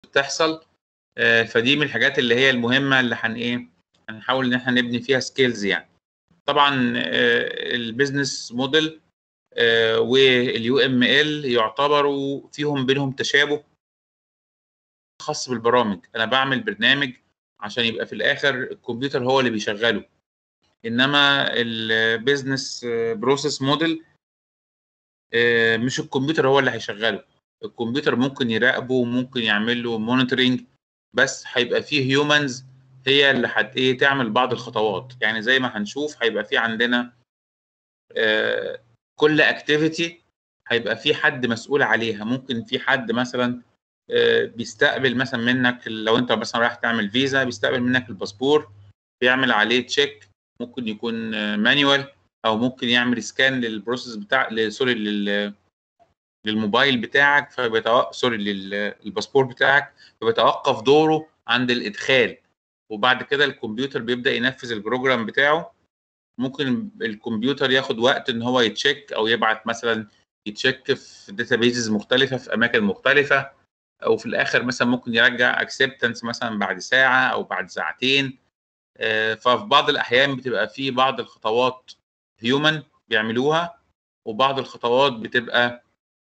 بتحصل آه، فدي من الحاجات اللي هي المهمه اللي هن ايه هنحاول ان احنا نبني فيها سكيلز يعني طبعا البيزنس موديل واليو ام ال يعتبروا فيهم بينهم تشابه خاص بالبرامج انا بعمل برنامج عشان يبقى في الاخر الكمبيوتر هو اللي بيشغله انما البيزنس بروسيس موديل مش الكمبيوتر هو اللي هيشغله الكمبيوتر ممكن يراقبه وممكن يعمل له مونيتورنج بس هيبقى فيه هيومنز هي اللي هت ايه تعمل بعض الخطوات يعني زي ما هنشوف هيبقى في عندنا آه كل اكتيفيتي هيبقى في حد مسؤول عليها ممكن في حد مثلا آه بيستقبل مثلا منك لو انت مثلا رايح تعمل فيزا بيستقبل منك الباسبور بيعمل عليه تشيك ممكن يكون آه مانيوال او ممكن يعمل سكان للبروسيس بتاع سوري لل للموبايل بتاعك فبيتوقف سوري للباسبور بتاعك فبيتوقف دوره عند الادخال وبعد كده الكمبيوتر بيبدا ينفذ البروجرام بتاعه ممكن الكمبيوتر ياخد وقت ان هو يتشيك او يبعت مثلا يتشيك في داتابيزز مختلفه في اماكن مختلفه او في الاخر مثلا ممكن يرجع اكسبتنس مثلا بعد ساعه او بعد ساعتين ففي بعض الاحيان بتبقى في بعض الخطوات هيومن بيعملوها وبعض الخطوات بتبقى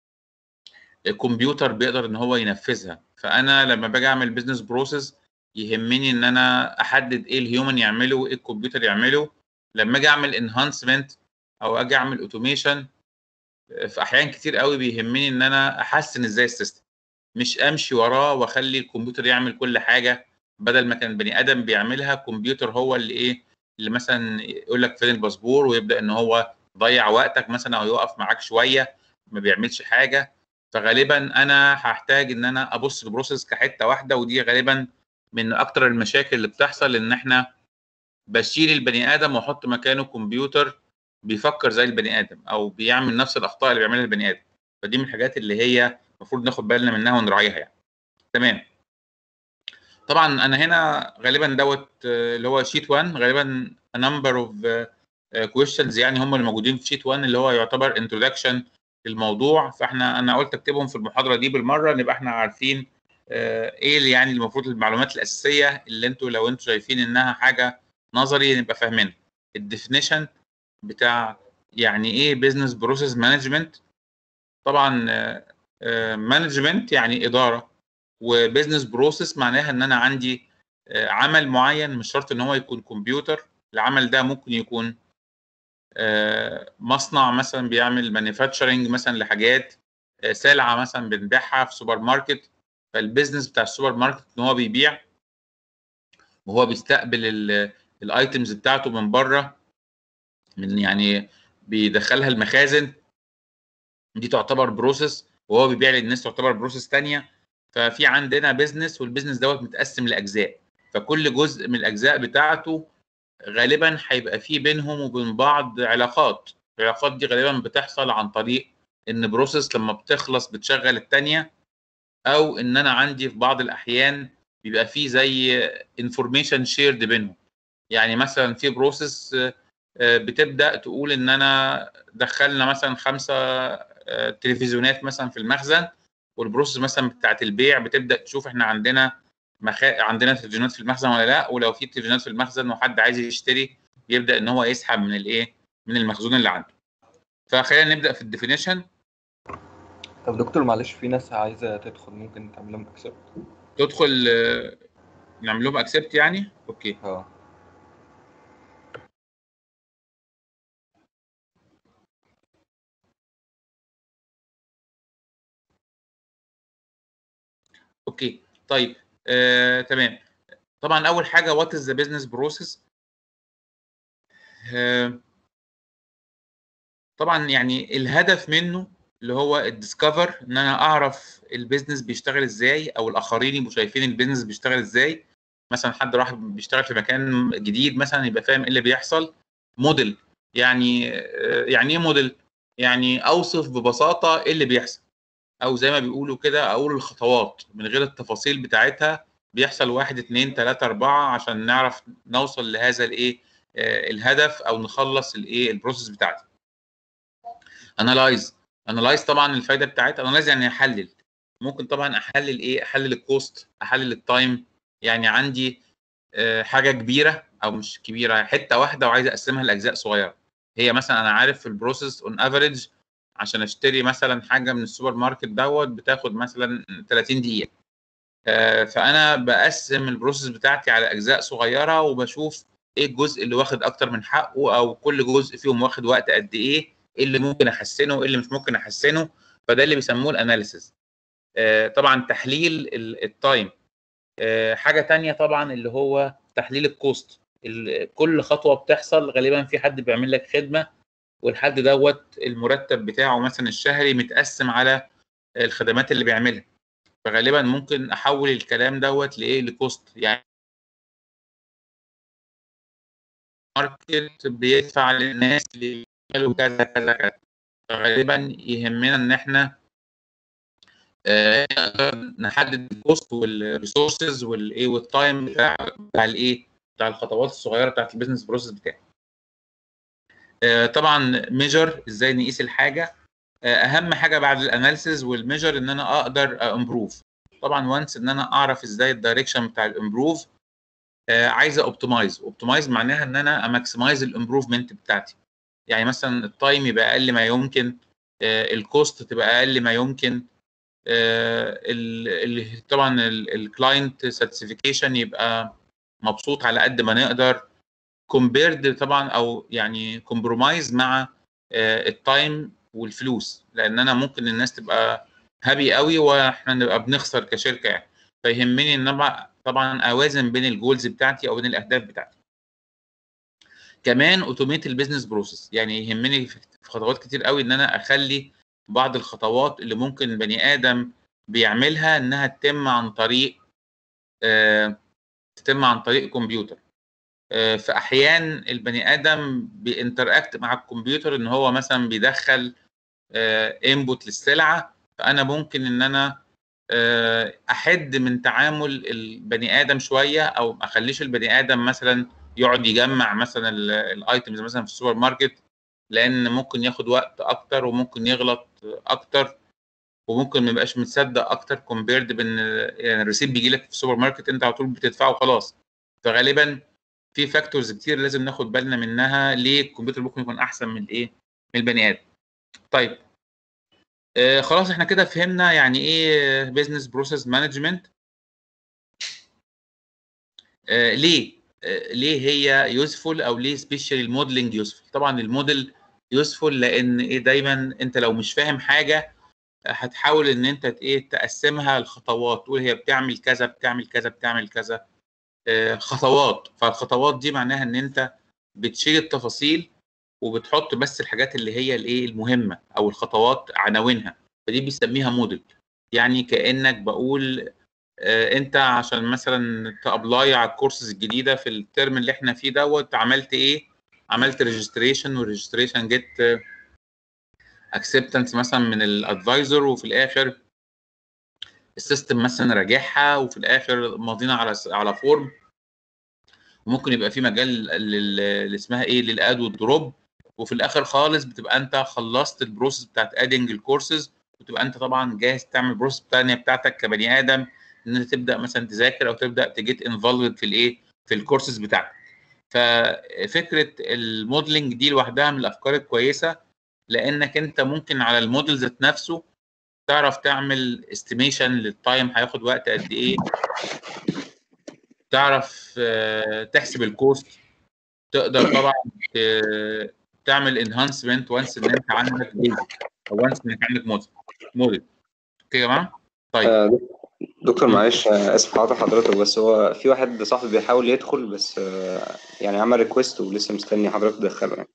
الكمبيوتر بيقدر ان هو ينفذها فانا لما باجي اعمل بزنس بروسيس يهمني ان انا احدد ايه الهيومن يعمله وايه الكمبيوتر يعمله لما اجي اعمل انهانسمنت او اجي اعمل اوتوميشن في احيان كتير قوي بيهمني ان انا احسن ازاي السيستم مش امشي وراه واخلي الكمبيوتر يعمل كل حاجه بدل ما كان بني ادم بيعملها كمبيوتر هو اللي ايه اللي مثلا يقول لك فين الباسبور ويبدا ان هو يضيع وقتك مثلا او يقف معاك شويه ما بيعملش حاجه فغالبا انا هحتاج ان انا ابص البروسيس كحته واحده ودي غالبا من اكتر المشاكل اللي بتحصل ان احنا بشيل البني ادم واحط مكانه كمبيوتر بيفكر زي البني ادم او بيعمل نفس الاخطاء اللي بيعملها البني ادم فدي من الحاجات اللي هي المفروض ناخد بالنا منها ونراعيها يعني تمام طبعا انا هنا غالبا دوت اللي هو شيت 1 غالبا نمبر اوف كويشنز يعني هم اللي موجودين في شيت 1 اللي هو يعتبر انتروداكشن للموضوع فاحنا انا قلت اكتبهم في المحاضره دي بالمره نبقى احنا عارفين ايه اللي يعني المفروض المعلومات الاساسيه اللي انتوا لو انتوا شايفين انها حاجه نظري نبقى فاهمينها الديفينيشن بتاع يعني ايه بزنس بروسيس مانجمنت طبعا مانجمنت يعني اداره وبزنس بروسيس معناها ان انا عندي عمل معين مش شرط ان هو يكون كمبيوتر العمل ده ممكن يكون مصنع مثلا بيعمل مانيفاكتشرنج مثلا لحاجات سلعه مثلا بنبيعها في سوبر ماركت فالبيزنس بتاع السوبر ماركت ان هو بيبيع وهو بيستقبل الايتمز بتاعته من بره من يعني بيدخلها المخازن دي تعتبر بروسيس وهو بيبيع للناس تعتبر بروسيس ثانيه ففي عندنا بيزنس والبيزنس دوت متقسم لاجزاء فكل جزء من الاجزاء بتاعته غالبا هيبقى في بينهم وبين بعض علاقات العلاقات دي غالبا بتحصل عن طريق ان بروسيس لما بتخلص بتشغل الثانيه او ان انا عندي في بعض الاحيان بيبقى في زي انفورميشن شيرد بينهم يعني مثلا في بروسيس بتبدا تقول ان انا دخلنا مثلا خمسه تلفزيونات مثلا في المخزن والبروسيس مثلا بتاعت البيع بتبدا تشوف احنا عندنا مخا... عندنا تلفزيونات في المخزن ولا لا ولو في تلفزيونات في المخزن وحد عايز يشتري يبدا ان هو يسحب من الايه من المخزون اللي عنده فخلينا نبدا في الديفينيشن طب دكتور معلش في ناس عايزه تدخل ممكن تعمل لهم اكسبت تدخل نعمل لهم اكسبت يعني اوكي اه اوكي طيب آه، تمام طبعا اول حاجه وات از ذا بزنس بروسيس طبعا يعني الهدف منه اللي هو الديسكفر ان انا اعرف البيزنس بيشتغل ازاي او الاخرين يبقوا شايفين البيزنس بيشتغل ازاي مثلا حد راح بيشتغل في مكان جديد مثلا يبقى فاهم ايه اللي بيحصل موديل يعني آه، يعني ايه موديل يعني اوصف ببساطه ايه اللي بيحصل او زي ما بيقولوا كده اقول الخطوات من غير التفاصيل بتاعتها بيحصل واحد اتنين تلاته اربعه عشان نعرف نوصل لهذا الايه آه، الهدف او نخلص الايه البروسيس بتاعتي انالايز انالايز طبعا الفايده بتاعتها انالايز يعني احلل ممكن طبعا احلل ايه احلل الكوست احلل التايم يعني عندي آه، حاجه كبيره او مش كبيره حته واحده وعايز اقسمها لاجزاء صغيره هي مثلا انا عارف في البروسيس اون افريج عشان اشتري مثلا حاجه من السوبر ماركت دوت بتاخد مثلا 30 دقيقه آه، فانا بقسم البروسيس بتاعتي على اجزاء صغيره وبشوف ايه الجزء اللي واخد اكتر من حقه او كل جزء فيهم واخد وقت قد ايه ايه اللي ممكن احسنه ايه اللي مش ممكن احسنه فده اللي بيسموه الاناليسيز طبعا تحليل ال- التايم آه، حاجه تانية طبعا اللي هو تحليل الكوست ال- كل خطوه بتحصل غالبا في حد بيعمل لك خدمه والحد دوت المرتب بتاعه مثلا الشهري متقسم على الخدمات اللي بيعملها فغالبا ممكن احول الكلام دوت لايه لكوست يعني ماركت بيدفع للناس اللي بيعملوا كذا كذا كذا فغالبا يهمنا ان احنا آه، نقدر نحدد الكوست والريسورسز والايه والتايم بتاع بتاع الايه بتاع الخطوات الصغيره بتاعت البيزنس بروسيس بتاعي آه، طبعا ميجر ازاي نقيس الحاجه آه، اهم حاجه بعد الاناليسيز والميجر ان انا اقدر امبروف طبعا وانس ان انا اعرف ازاي الدايركشن بتاع الامبروف عايز اوبتمايز اوبتمايز معناها ان انا اماكسمايز الامبروفمنت بتاعتي يعني مثلا التايم يبقى اقل ما يمكن الكوست تبقى اقل ما يمكن آه، ال- ال- طبعا الكلاينت ساتسفيكيشن يبقى مبسوط على قد ما نقدر كومبيرد طبعا او يعني كومبرومايز مع التايم والفلوس لان انا ممكن الناس تبقى هابي قوي واحنا نبقى بنخسر كشركه يعني فيهمني ان أنا طبعا اوازن بين الجولز بتاعتي او بين الاهداف بتاعتي كمان اوتوميت البيزنس بروسيس يعني يهمني في في خطوات كتير قوي ان انا اخلي بعض الخطوات اللي ممكن بني ادم بيعملها انها تتم عن طريق آه، تتم عن طريق كمبيوتر آه، في احيان البني ادم بينتراكت مع الكمبيوتر ان هو مثلا بيدخل انبوت للسلعه فانا ممكن ان انا آه، احد من تعامل البني ادم شويه او ما اخليش البني ادم مثلا يقعد يجمع مثلا الايتمز مثلا في السوبر ماركت لان ممكن ياخد وقت اكتر وممكن يغلط اكتر وممكن ما يبقاش متصدق اكتر كومبيرد بان يعني الريسيت بيجي لك في السوبر ماركت انت على طول بتدفعه وخلاص فغالبا في فاكتورز كتير لازم ناخد بالنا منها ليه الكمبيوتر ممكن يكون احسن من الايه من البني ادم طيب آه خلاص احنا كده فهمنا يعني ايه بزنس بروسيس مانجمنت ليه آه ليه هي يوسفول او ليه سبيشال الموديلنج يوسفول طبعا الموديل يوسفول لان ايه دايما انت لو مش فاهم حاجه هتحاول ان انت ايه تقسمها لخطوات تقول هي بتعمل كذا بتعمل كذا بتعمل كذا آه خطوات فالخطوات دي معناها ان انت بتشيل التفاصيل وبتحط بس الحاجات اللي هي الايه المهمه او الخطوات عناوينها فدي بيسميها موديل يعني كانك بقول آه انت عشان مثلا تابلاي على الكورسز الجديده في الترم اللي احنا فيه دوت عملت ايه عملت ريجستريشن والريجستريشن جيت اكسبتنس مثلا من الادفايزر وفي الاخر السيستم مثلا راجعها وفي الاخر ماضينا على على فورم وممكن يبقى في مجال لل- اللي اسمها ايه للاد والدروب وفي الاخر خالص بتبقى انت خلصت البروسيس بتاعت ادنج الكورسز وتبقى انت طبعا جاهز تعمل البروسيس الثانيه بتاعتك كبني ادم ان انت تبدا مثلا تذاكر او تبدا تجيت انفولد في الايه في الكورسز بتاعتك ففكره الموديلنج دي لوحدها من الافكار الكويسه لانك انت ممكن على الموديل ذات نفسه تعرف تعمل استيميشن للتايم هياخد وقت قد ايه تعرف آه، تحسب الكوست تقدر طبعا ت- تعمل انهانسمنت وانس ان انت عندك بيزك او وانس انك عندك موديل موديل اوكي يا جماعه طيب آه، دكتور معلش آه، اسف قاطع حضرتك بس هو في واحد صاحبي بيحاول يدخل بس آه، يعني عمل ريكويست ولسه مستني حضرتك تدخله يعني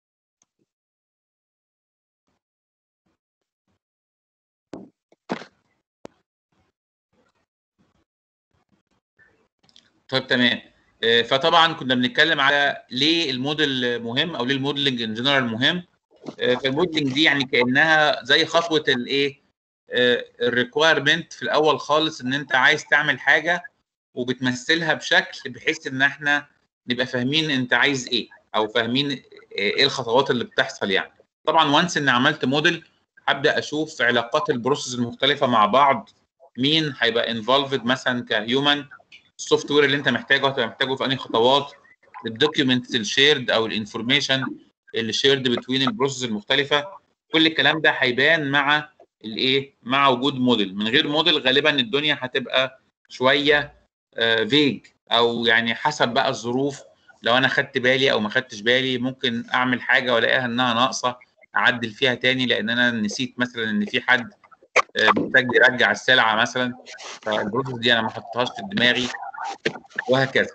طيب تمام آه، فطبعا كنا بنتكلم على ليه الموديل مهم او ليه الموديلنج ان جنرال مهم آه، فالموديلنج دي يعني كانها زي خطوه الايه الريكويرمنت في الاول خالص ان انت عايز تعمل حاجه وبتمثلها بشكل بحيث ان احنا نبقى فاهمين انت عايز ايه او فاهمين ايه الخطوات اللي بتحصل يعني طبعا وانس ان عملت موديل هبدا اشوف علاقات البروسيس المختلفه مع بعض مين هيبقى انفولفد مثلا كهيومن السوفت وير اللي انت محتاجه هتبقى محتاجه في انهي خطوات الدوكيومنتس الشيرد او الانفورميشن اللي شيرد بتوين البروسيس المختلفه كل الكلام ده هيبان مع الايه مع وجود موديل من غير موديل غالبا الدنيا هتبقى شويه فيج او يعني حسب بقى الظروف لو انا خدت بالي او ما خدتش بالي ممكن اعمل حاجه والاقيها انها ناقصه اعدل فيها تاني لان انا نسيت مثلا ان في حد محتاج يرجع السلعه مثلا فالبروسيس دي انا ما حطيتهاش في دماغي وهكذا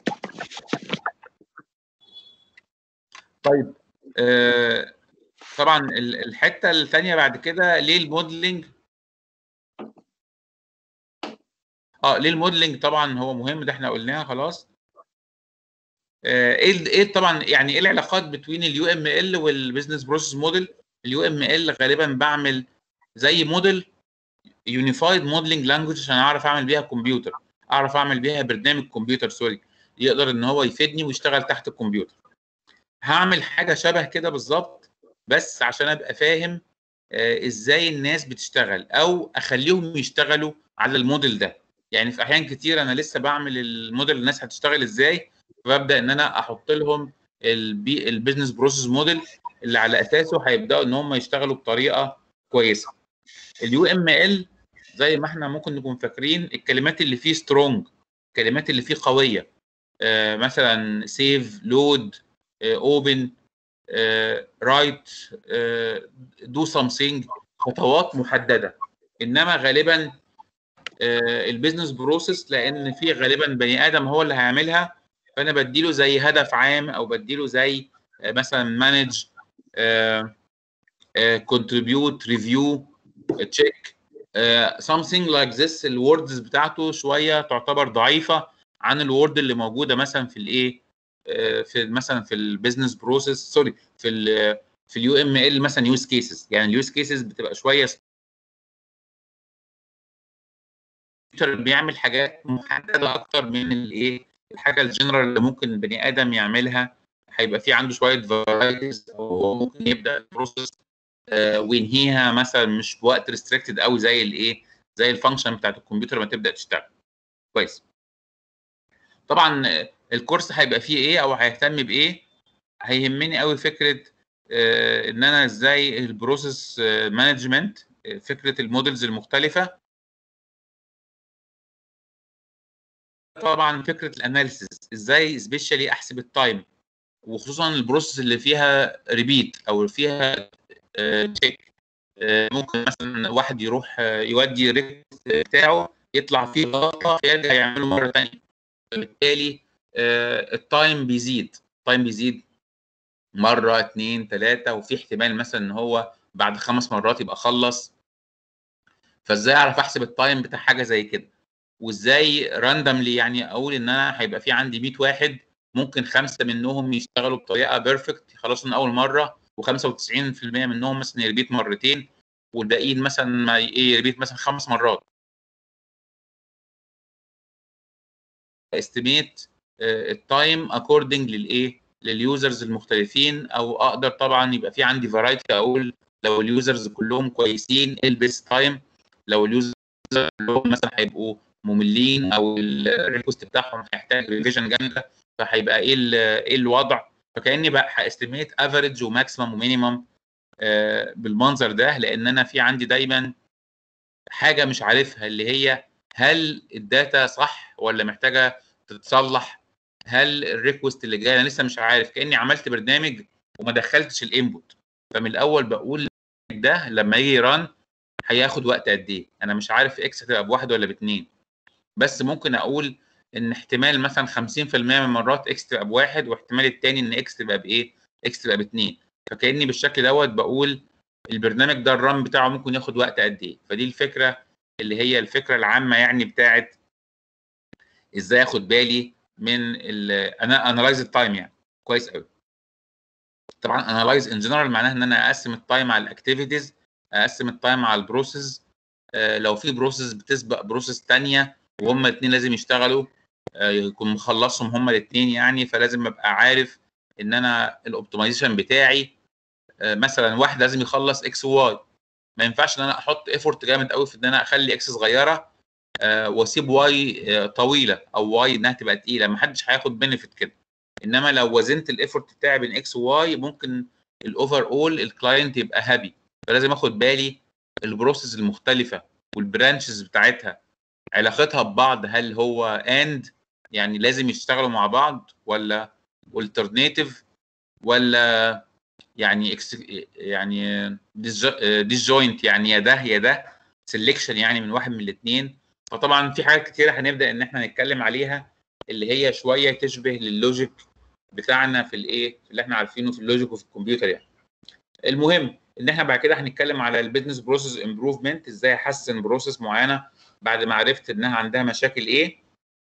طيب آه طبعا الحته الثانيه بعد كده ليه الموديلنج اه ليه الموديلنج طبعا هو مهم ده احنا قلناها خلاص آه ايه ايه طبعا يعني ايه العلاقات بين اليو ام ال والبزنس بروسيس موديل اليو ام ال غالبا بعمل زي موديل يونيفايد موديلنج لانجوج عشان اعرف اعمل بيها كمبيوتر اعرف اعمل بيها برنامج كمبيوتر سوري يقدر ان هو يفيدني ويشتغل تحت الكمبيوتر هعمل حاجه شبه كده بالظبط بس عشان ابقى فاهم آه ازاي الناس بتشتغل او اخليهم يشتغلوا على الموديل ده يعني في احيان كتير انا لسه بعمل الموديل الناس هتشتغل ازاي فببدا ان انا احط لهم البي البيزنس بروسيس موديل اللي على اساسه هيبداوا ان هم يشتغلوا بطريقه كويسه اليو ام ال زي ما احنا ممكن نكون فاكرين الكلمات اللي فيه سترونج الكلمات اللي فيه قويه آه مثلا سيف لود اوبن رايت دو سامثينج خطوات محدده انما غالبا البيزنس بروسيس لان في غالبا بني ادم هو اللي هيعملها فانا بديله زي هدف عام او بديله زي مثلا مانج كونتريبيوت ريفيو تشيك something like this الوردز بتاعته شويه تعتبر ضعيفه عن الورد اللي موجوده مثلا في الايه في مثلا في البيزنس بروسيس سوري في ال في اليو ام ال مثلا يوز كيسز يعني اليوز كيسز بتبقى شويه بيعمل حاجات محدده اكتر من الايه الحاجه الجنرال اللي ممكن البني ادم يعملها هيبقى في عنده شويه فرايتيز او ممكن يبدا البروسيس آه وينهيها مثلا مش بوقت ريستريكتد قوي زي الايه زي الفانكشن بتاعت الكمبيوتر لما تبدا تشتغل كويس طبعا الكورس هيبقى فيه ايه او هيهتم بايه هيهمني قوي فكره آه ان انا ازاي البروسيس مانجمنت آه فكره المودلز المختلفه طبعا فكره الاناليسيس ازاي سبيشالي احسب التايم وخصوصا البروسيس اللي فيها ريبيت او فيها تشيك ممكن مثلا واحد يروح يودي الريكوست بتاعه يطلع فيه غلطه فيرجع يعمله مره ثانيه فبالتالي التايم بيزيد التايم بيزيد مره اثنين ثلاثه وفي احتمال مثلا ان هو بعد خمس مرات يبقى خلص فازاي اعرف احسب التايم بتاع حاجه زي كده وازاي راندملي يعني اقول ان انا هيبقى في عندي 100 واحد ممكن خمسه منهم يشتغلوا بطريقه بيرفكت يخلصوا من اول مره و95% منهم مثلا يربيت مرتين والباقيين مثلا ما ايه يربيت مثلا خمس مرات استيميت التايم اكوردنج للايه لليوزرز المختلفين او اقدر طبعا يبقى في عندي فرايتي اقول لو اليوزرز كلهم كويسين البس تايم لو اليوزرز كلهم مثلا هيبقوا مملين او الريكوست بتاعهم هيحتاج ريفيجن جامده فهيبقى ايه ايه الوضع فكاني بقى هاستيميت افريج وماكسيمم ومينيمم بالمنظر ده لان انا في عندي دايما حاجه مش عارفها اللي هي هل الداتا صح ولا محتاجه تتصلح هل الريكوست اللي جاي انا لسه مش عارف كاني عملت برنامج وما دخلتش الانبوت فمن الاول بقول ده لما يجي ران هياخد وقت قد ايه انا مش عارف اكس هتبقى بواحد ولا باثنين بس ممكن اقول ان احتمال مثلا 50% من المرات اكس تبقى بواحد واحتمال التاني ان اكس تبقى بايه اكس تبقى باثنين فكاني بالشكل دوت بقول البرنامج ده الران بتاعه ممكن ياخد وقت قد ايه فدي الفكره اللي هي الفكره العامه يعني بتاعت ازاي اخد بالي من انا انالايز التايم يعني كويس قوي طبعا انالايز ان جنرال معناها ان انا اقسم التايم على الاكتيفيتيز اقسم التايم على البروسيس آه لو في بروسيس بتسبق بروسيس ثانيه وهم الاثنين لازم يشتغلوا آه يكون مخلصهم هم الاثنين يعني فلازم ابقى عارف ان انا الاوبتمايزيشن بتاعي آه مثلا واحد لازم يخلص اكس وواي ما ينفعش ان انا احط ايفورت جامد قوي في ان انا اخلي اكس صغيره آه، واسيب واي آه، طويله او واي انها تبقى تقيله ما حدش هياخد بنفيت كده انما لو وزنت الايفورت بتاعي بين اكس وواي ممكن الاوفر اول الكلاينت يبقى هابي فلازم اخد بالي البروسيس المختلفه والبرانشز بتاعتها علاقتها ببعض هل هو اند يعني لازم يشتغلوا مع بعض ولا alternative ولا يعني اكس يعني ديسجوينت يعني يا ده يا ده سelection يعني من واحد من الاثنين فطبعا في حاجات كتيره هنبدا ان احنا نتكلم عليها اللي هي شويه تشبه لللوجيك بتاعنا في الايه اللي احنا عارفينه في اللوجيك وفي الكمبيوتر يعني المهم ان احنا بعد كده هنتكلم على البيزنس بروسيس امبروفمنت ازاي احسن بروسيس معينه بعد ما عرفت انها عندها مشاكل ايه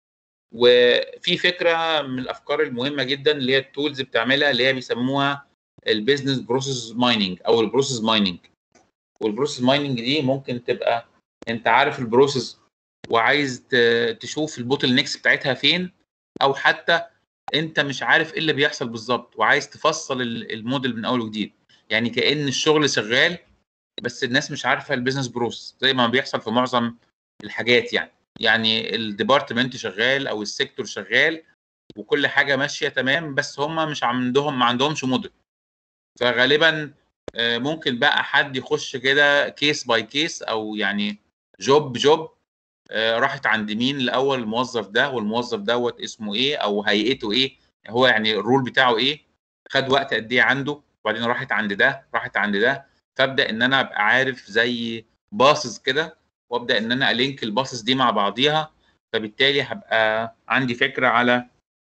وفي فكره من الافكار المهمه جدا اللي هي التولز بتعملها اللي هي بيسموها البيزنس بروسيس مايننج او البروسيس مايننج والبروسيس مايننج دي ممكن تبقى انت عارف البروسيس وعايز ت- تشوف البوتل نيكس بتاعتها فين او حتى انت مش عارف ايه اللي بيحصل بالظبط وعايز تفصل ال- الموديل من اول وجديد يعني كأن الشغل شغال بس الناس مش عارفه البيزنس بروس زي ما بيحصل في معظم الحاجات يعني يعني الديبارتمنت شغال او السيكتور شغال وكل حاجه ماشيه تمام بس هم مش عندهم ما عندهمش موديل فغالبا آه، ممكن بقى حد يخش كده كيس باي كيس او يعني جوب جوب آه، راحت عند مين الاول الموظف ده والموظف دوت اسمه ايه او هيئته ايه هو يعني الرول بتاعه ايه خد وقت قد ايه عنده وبعدين راحت عند ده راحت عند ده فابدا ان انا ابقى عارف زي باصص كده وابدا ان انا الينك الباصص دي مع بعضيها فبالتالي هبقى عندي فكره على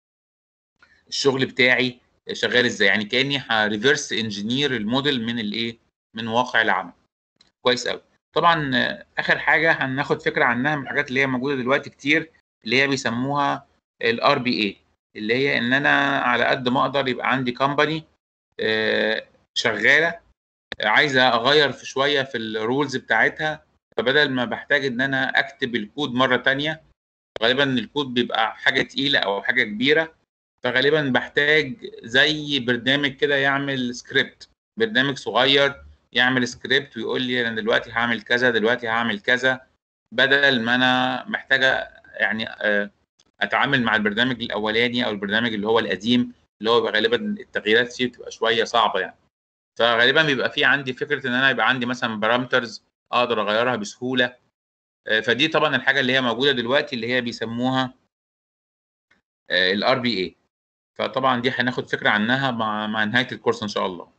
الشغل بتاعي شغال ازاي يعني كاني هريفرس انجينير الموديل من الايه من واقع العمل كويس قوي طبعا آه، اخر حاجه هناخد فكره عنها من الحاجات اللي هي موجوده دلوقتي كتير اللي هي بيسموها الار بي اي اللي هي ان انا على قد ما اقدر يبقى عندي كومباني شغاله آه، عايزه اغير في شويه في الرولز بتاعتها فبدل ما بحتاج ان انا اكتب الكود مره تانية غالبا الكود بيبقى حاجه تقيله او حاجه كبيره فغالبا بحتاج زي برنامج كده يعمل سكريبت برنامج صغير يعمل سكريبت ويقول لي انا دلوقتي هعمل كذا دلوقتي هعمل كذا بدل ما انا محتاجه يعني آه، اتعامل مع البرنامج الاولاني او البرنامج اللي هو القديم اللي هو غالبا التغييرات فيه بتبقى شويه صعبه يعني فغالبا بيبقى في عندي فكره ان انا يبقى عندي مثلا بارامترز اقدر اغيرها بسهوله آه، فدي طبعا الحاجه اللي هي موجوده دلوقتي اللي هي بيسموها الار بي اي فطبعا دي هناخد فكره عنها مع مع نهايه الكورس ان شاء الله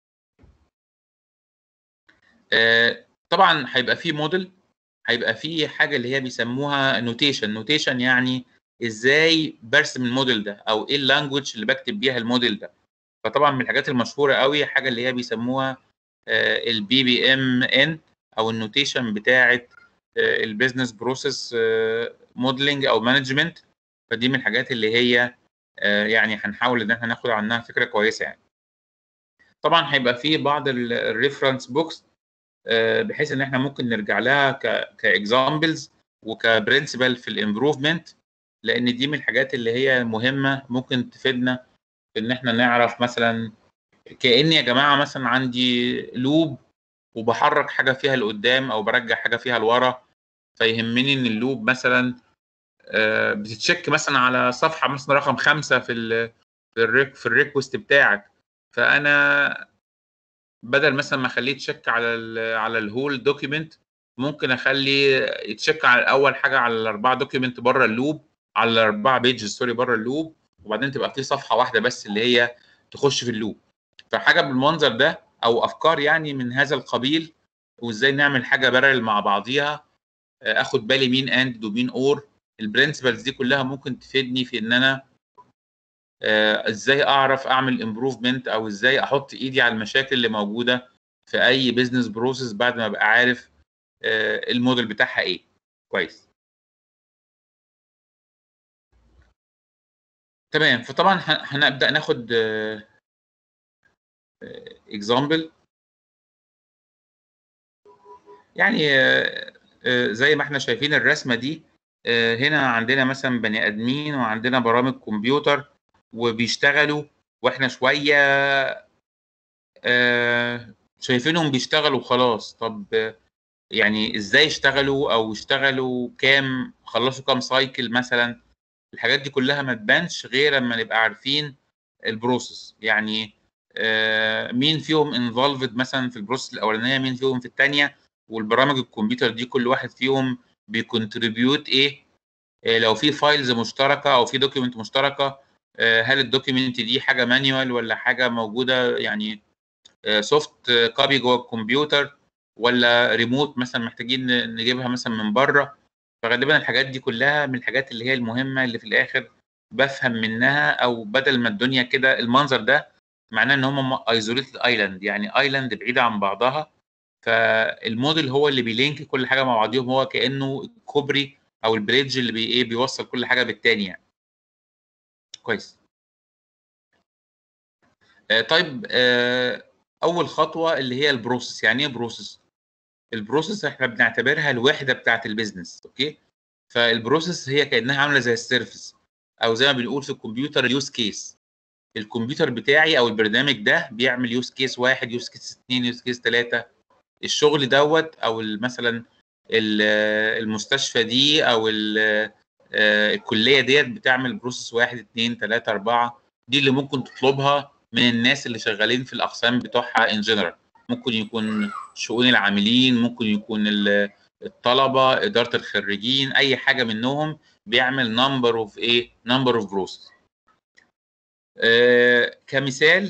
آه، طبعا هيبقى في موديل هيبقى في حاجه اللي هي بيسموها نوتيشن نوتيشن يعني ازاي برسم الموديل ده او ايه اللانجوج اللي بكتب بيها الموديل ده فطبعا من الحاجات المشهوره قوي حاجه اللي هي بيسموها البي بي ام ان او النوتيشن بتاعه البيزنس بروسيس موديلنج او مانجمنت فدي من الحاجات اللي هي آه، يعني هنحاول ان احنا ناخد عنها فكره كويسه يعني طبعا هيبقى في بعض الريفرنس بوكس بحيث ان احنا ممكن نرجع لها كاكزامبلز وكبرنسبل في الامبروفمنت لان دي من الحاجات اللي هي مهمه ممكن تفيدنا في ان احنا نعرف مثلا كاني يا جماعه مثلا عندي لوب وبحرك حاجه فيها لقدام او برجع حاجه فيها لورا فيهمني ان اللوب مثلا آه، بتتشيك مثلا على صفحه مثلا رقم خمسه في ال في الريك في الريكوست بتاعك فانا بدل مثلا ما اخليه تشيك على ال على الهول دوكيمنت ممكن اخلي يتشيك على اول حاجه على الاربعه دوكيمنت بره اللوب على الاربعه بيجز سوري بره اللوب وبعدين تبقى في صفحه واحده بس اللي هي تخش في اللوب فحاجه بالمنظر ده او افكار يعني من هذا القبيل وازاي نعمل حاجه بارل مع بعضيها آه، اخد بالي مين اند ومين اور البرنسبلز دي كلها ممكن تفيدني في ان انا آه، ازاي اعرف اعمل امبروفمنت او ازاي احط ايدي على المشاكل اللي موجوده في اي بزنس بروسيس بعد ما ابقى عارف آه، الموديل بتاعها ايه كويس تمام فطبعا ه- هنبدا ناخد اكزامبل يعني آه، آه، زي ما احنا شايفين الرسمه دي آه، هنا عندنا مثلا بني ادمين وعندنا برامج كمبيوتر وبيشتغلوا واحنا شويه آه، شايفينهم بيشتغلوا خلاص طب آه، يعني ازاي اشتغلوا او اشتغلوا كام خلصوا كام سايكل مثلا الحاجات دي كلها ما تبانش غير لما نبقى عارفين البروسيس يعني آه، مين فيهم انفولفد مثلا في البروسيس الاولانيه مين فيهم في الثانيه والبرامج الكمبيوتر دي كل واحد فيهم بيكونتريبيوت ايه آه، لو في فايلز مشتركه او في دوكيمنت مشتركه آه، هل الدوكيمنت دي حاجه مانيوال ولا حاجه موجوده يعني سوفت كوبي جوه الكمبيوتر ولا ريموت مثلا محتاجين ن- نجيبها مثلا من بره فغالبا الحاجات دي كلها من الحاجات اللي هي المهمه اللي في الاخر بفهم منها او بدل ما الدنيا كده المنظر ده معناه ان هم ايزوليتد ايلاند يعني ايلاند بعيده عن بعضها فالموديل هو اللي بيلينك كل حاجه مع بعضهم هو كانه الكوبري او البريدج اللي بي ايه بيوصل كل حاجه بالتاني يعني كويس آه طيب آه اول خطوه اللي هي البروسيس يعني ايه بروسيس البروسيس احنا بنعتبرها الوحده بتاعه البيزنس اوكي فالبروسيس هي كانها عامله زي السيرفيس او زي ما بنقول في الكمبيوتر اليوز كيس الكمبيوتر بتاعي او البرنامج ده بيعمل يوز كيس واحد يوز كيس اثنين يوز كيس ثلاثه الشغل دوت او ال- مثلا ال- المستشفى دي او ال- آه، الكليه ديت بتعمل بروسيس واحد اثنين ثلاثه اربعه دي اللي ممكن تطلبها من الناس اللي شغالين في الاقسام بتوعها ان جنرال ممكن يكون شؤون العاملين ممكن يكون ال- الطلبه اداره الخريجين اي حاجه منهم بيعمل نمبر اوف ايه نمبر اوف بروسيس كمثال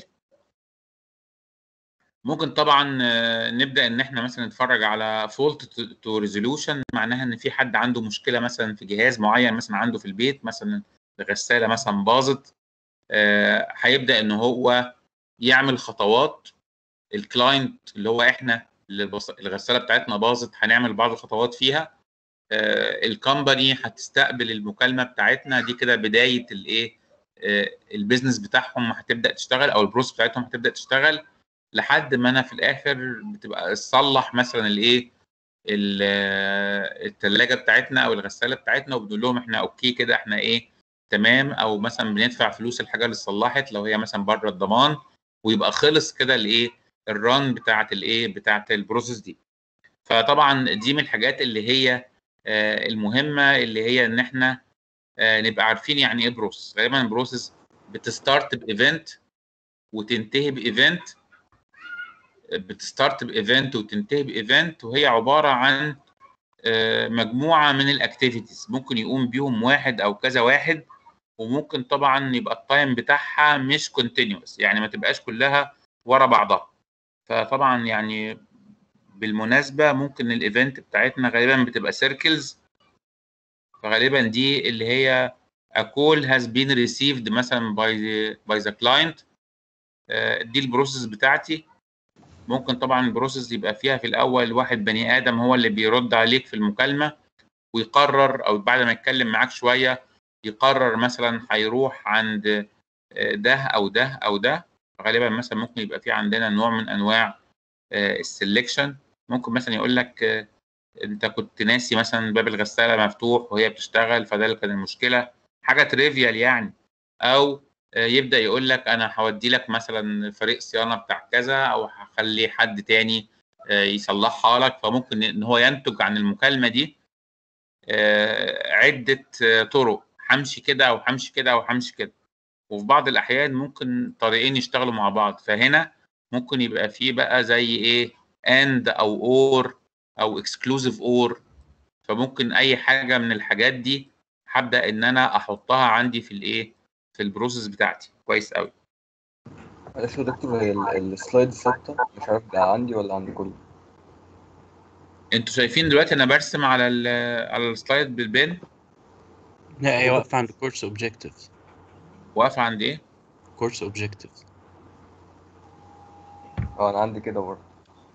ممكن طبعا آه، نبدا ان احنا مثلا نتفرج على فولت تو ريزولوشن معناها ان في حد عنده مشكله مثلا في جهاز معين مثلا عنده في البيت مثلا الغساله مثلا باظت آه، هيبدا ان هو يعمل خطوات الكلاينت اللي هو احنا اللي البص- الغساله بتاعتنا باظت هنعمل بعض الخطوات فيها الكومباني هتستقبل المكالمه بتاعتنا دي كده بدايه الايه آه، البيزنس بتاعهم هتبدا تشتغل او البروس بتاعتهم هتبدا تشتغل لحد ما انا في الاخر بتبقى تصلح مثلا الايه ال- آه، الثلاجه بتاعتنا او الغساله بتاعتنا وبنقول لهم احنا اوكي كده احنا ايه تمام او مثلا بندفع فلوس الحاجه اللي اتصلحت لو هي مثلا بره الضمان ويبقى خلص كده الايه الران بتاعت الايه بتاعت البروسيس دي فطبعا دي من الحاجات اللي هي آه، المهمه اللي هي ان احنا آه، نبقى عارفين يعني ايه بروسيس غالبا البروسيس بتستارت بايفنت وتنتهي بايفنت بتستارت بايفنت وتنتهي بايفنت وهي عباره عن آه، مجموعه من الاكتيفيتيز ممكن يقوم بيهم واحد او كذا واحد وممكن طبعا يبقى التايم بتاعها مش كونتينوس يعني ما تبقاش كلها ورا بعضها فطبعا يعني بالمناسبه ممكن الايفنت بتاعتنا غالبا بتبقى سيركلز فغالبا دي اللي هي a call has been received مثلا by the by the client آه، دي البروسيس بتاعتي ممكن طبعا البروسيس يبقى فيها في الاول واحد بني ادم هو اللي بيرد عليك في المكالمه ويقرر او بعد ما يتكلم معاك شويه يقرر مثلا هيروح عند آه، ده او ده او ده غالبا مثلا ممكن يبقى في عندنا نوع من انواع السلكشن ممكن مثلا يقول لك آه، انت كنت ناسي مثلا باب الغساله مفتوح وهي بتشتغل فده اللي كان المشكله حاجه تريفيال يعني او آه، يبدا يقول لك انا هودي لك مثلا فريق صيانه بتاع كذا او هخلي حد تاني آه، يصلحها لك فممكن ان هو ينتج عن المكالمه دي آه، عده آه، طرق همشي كده او همشي كده او همشي كده وفي بعض الاحيان ممكن طريقين يشتغلوا مع بعض فهنا ممكن يبقى فيه بقى زي ايه اند او اور او اكسكلوزيف اور فممكن اي حاجه من الحاجات دي هبدا ان انا احطها عندي في الايه في البروسيس بتاعتي كويس قوي معلش يا دكتور هي ال- السلايد ثابتة مش عارف ده عندي ولا عند كله انتوا شايفين دلوقتي انا برسم على ال على السلايد بالبين لا هي واقفة عند كورس اوبجكتيفز واقفه عند ايه كورس اوبجكتيفز اه انا عندي كده برضه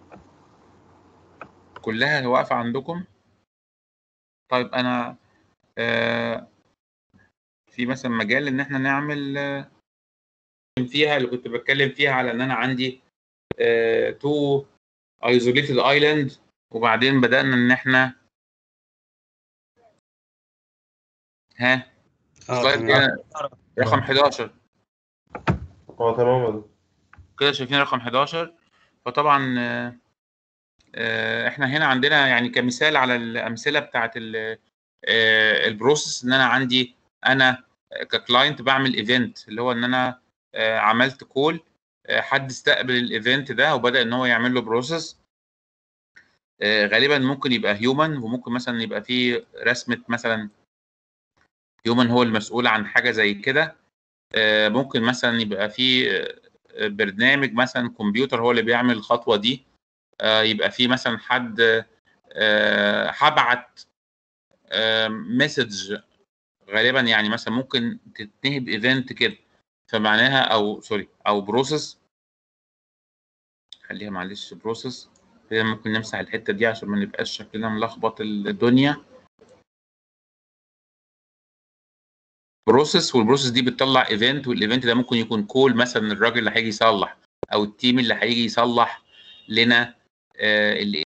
كلها واقفه عندكم طيب انا آه في مثلا مجال ان احنا نعمل آه، فيها اللي كنت بتكلم فيها على ان انا عندي تو ايزوليتد ايلاند وبعدين بدانا ان احنا ها اه سلايد تمام كده رقم 11 اه تمام يا دكتور. كده شايفين رقم 11 فطبعا آه، آه، احنا هنا عندنا يعني كمثال على الامثله بتاعت ال- آه، البروسيس ان انا عندي انا ككلاينت بعمل ايفنت اللي هو ان انا آه، عملت كول حد استقبل الايفنت ده وبدا ان هو يعمل له بروسيس غالبا ممكن يبقى هيومن وممكن مثلا يبقى فيه رسمه مثلا هيومن هو المسؤول عن حاجه زي كده آه، ممكن مثلا يبقى في آه، برنامج مثلا كمبيوتر هو اللي بيعمل الخطوه دي آه، يبقى في مثلا حد آه، هبعت مسج غالبا يعني مثلا ممكن تتنهي بايفنت كده فمعناها او سوري او بروسيس خليها معلش بروسيس كده ممكن نمسح الحته دي عشان ما نبقاش شكلنا ملخبط الدنيا بروسيس والبروسيس دي بتطلع ايفنت والايفنت ده ممكن يكون كول مثلا الراجل اللي هيجي يصلح او التيم اللي هيجي يصلح لنا آه اللي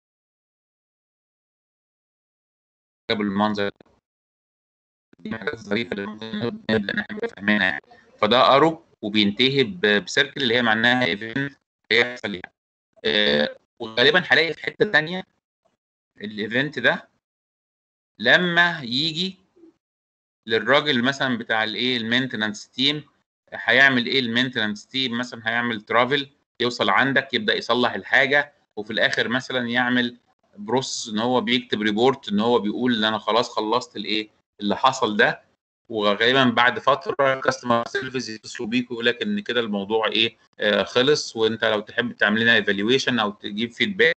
بالمنظر دي حاجات ظريفه اللي ممكن نبدا نبقى فاهمينها يعني فده ارو وبينتهي ب- بسيركل اللي هي معناها ايفنت هيحصل يعني آه وغالبا هلاقي في حته ثانيه الايفنت ده لما يجي للراجل مثلا بتاع الايه المينتنانس تيم هيعمل ايه المينتنانس تيم مثلا هيعمل ترافل يوصل عندك يبدا يصلح الحاجه وفي الاخر مثلا يعمل بروسس ان هو بيكتب ريبورت ان هو بيقول ان انا خلاص خلصت الايه اللي حصل ده وغالبا بعد فتره الكاستمر سيرفيس يتصلوا بيك ويقول لك ان كده الموضوع ايه آه خلص وانت لو تحب تعمل لنا ايفالويشن او تجيب فيدباك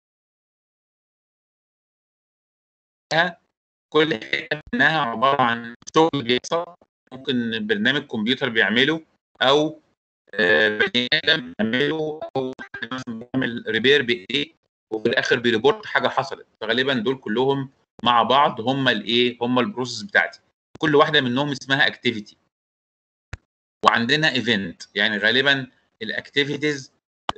كل حته منها عباره عن شغل بيحصل ممكن برنامج كمبيوتر بيعمله او آه، بني ادم بيعمله او حد مثلا بيعمل ريبير بايديه وفي الاخر بيريبورت حاجه حصلت فغالبا دول كلهم مع بعض هم الايه هم البروسيس بتاعتي كل واحده منهم اسمها اكتيفيتي وعندنا ايفنت يعني غالبا الاكتيفيتيز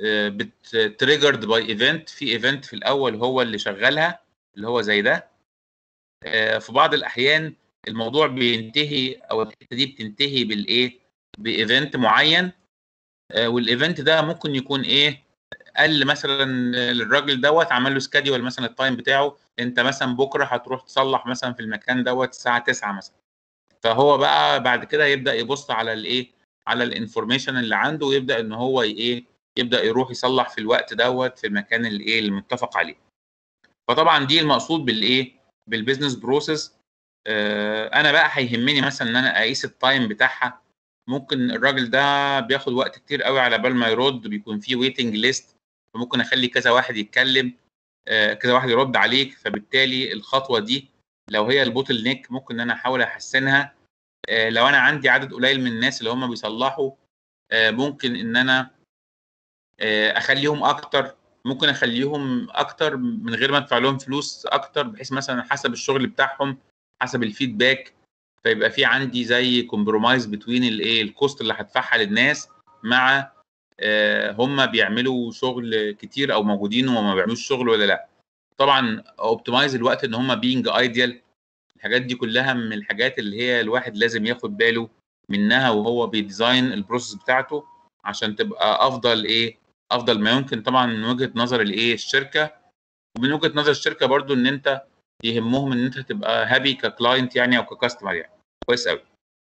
بتريجرد باي ايفنت في ايفنت في الاول هو اللي شغالها اللي هو زي ده آه، في بعض الاحيان الموضوع بينتهي او الحته دي بتنتهي بالايه بايفنت معين آه، والايفنت ده ممكن يكون ايه قال مثلا للراجل دوت عمل له سكادول مثلا التايم بتاعه انت مثلا بكره هتروح تصلح مثلا في المكان دوت الساعه 9 مثلا فهو بقى بعد كده يبدا يبص على الايه على الانفورميشن اللي عنده ويبدا ان هو ايه يبدا يروح يصلح في الوقت دوت في المكان اللي ايه المتفق عليه فطبعا دي المقصود بالايه بالبيزنس بروسيس آه انا بقى هيهمني مثلا ان انا اقيس التايم بتاعها ممكن الراجل ده بياخد وقت كتير قوي على بال ما يرد بيكون فيه ويتنج ليست فممكن اخلي كذا واحد يتكلم آه كذا واحد يرد عليك فبالتالي الخطوه دي لو هي البوتل نيك ممكن ان انا احاول احسنها آه لو انا عندي عدد قليل من الناس اللي هم بيصلحوا آه ممكن ان انا آه اخليهم اكتر ممكن اخليهم اكتر من غير ما ادفع لهم فلوس اكتر بحيث مثلا حسب الشغل بتاعهم حسب الفيدباك فيبقى في عندي زي كومبرومايز بتوين الايه الكوست اللي هدفعها للناس مع آه هم بيعملوا شغل كتير او موجودين وما بيعملوش شغل ولا لا طبعا اوبتمايز الوقت ان هم بينج ايديال الحاجات دي كلها من الحاجات اللي هي الواحد لازم ياخد باله منها وهو بيديزاين البروسيس بتاعته عشان تبقى افضل ايه افضل ما يمكن طبعا من وجهه نظر الايه الشركه ومن وجهه نظر الشركه برضو ان انت يهمهم ان انت تبقى هابي ككلاينت يعني او ككاستمر يعني كويس قوي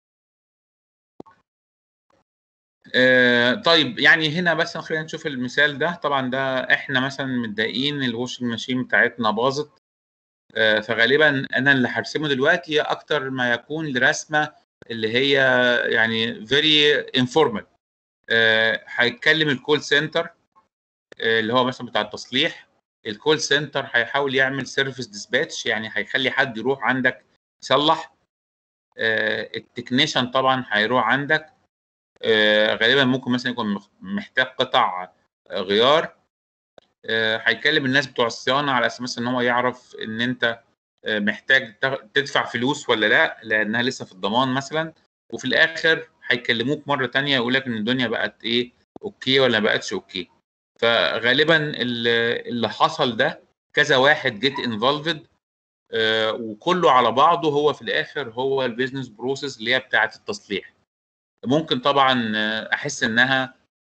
آه طيب يعني هنا بس خلينا نشوف المثال ده طبعا ده احنا مثلا متضايقين الواشنج ماشين بتاعتنا باظت آه فغالبا انا اللي هرسمه دلوقتي اكتر ما يكون لرسمه اللي هي يعني فيري انفورمال هيتكلم الكول سنتر اللي هو مثلا بتاع التصليح الكول سنتر هيحاول يعمل سيرفيس ديسباتش يعني هيخلي حد يروح عندك يصلح التكنيشن طبعا هيروح عندك غالبا ممكن مثلا يكون محتاج قطع غيار هيكلم الناس بتوع الصيانه على اساس ان هو يعرف ان انت محتاج تدفع فلوس ولا لا لانها لسه في الضمان مثلا وفي الاخر هيكلموك مره تانية يقول لك ان الدنيا بقت ايه اوكي ولا ما بقتش اوكي فغالبا اللي حصل ده كذا واحد جيت انفولفد آه وكله على بعضه هو في الاخر هو البيزنس بروسيس اللي هي بتاعه التصليح ممكن طبعا احس انها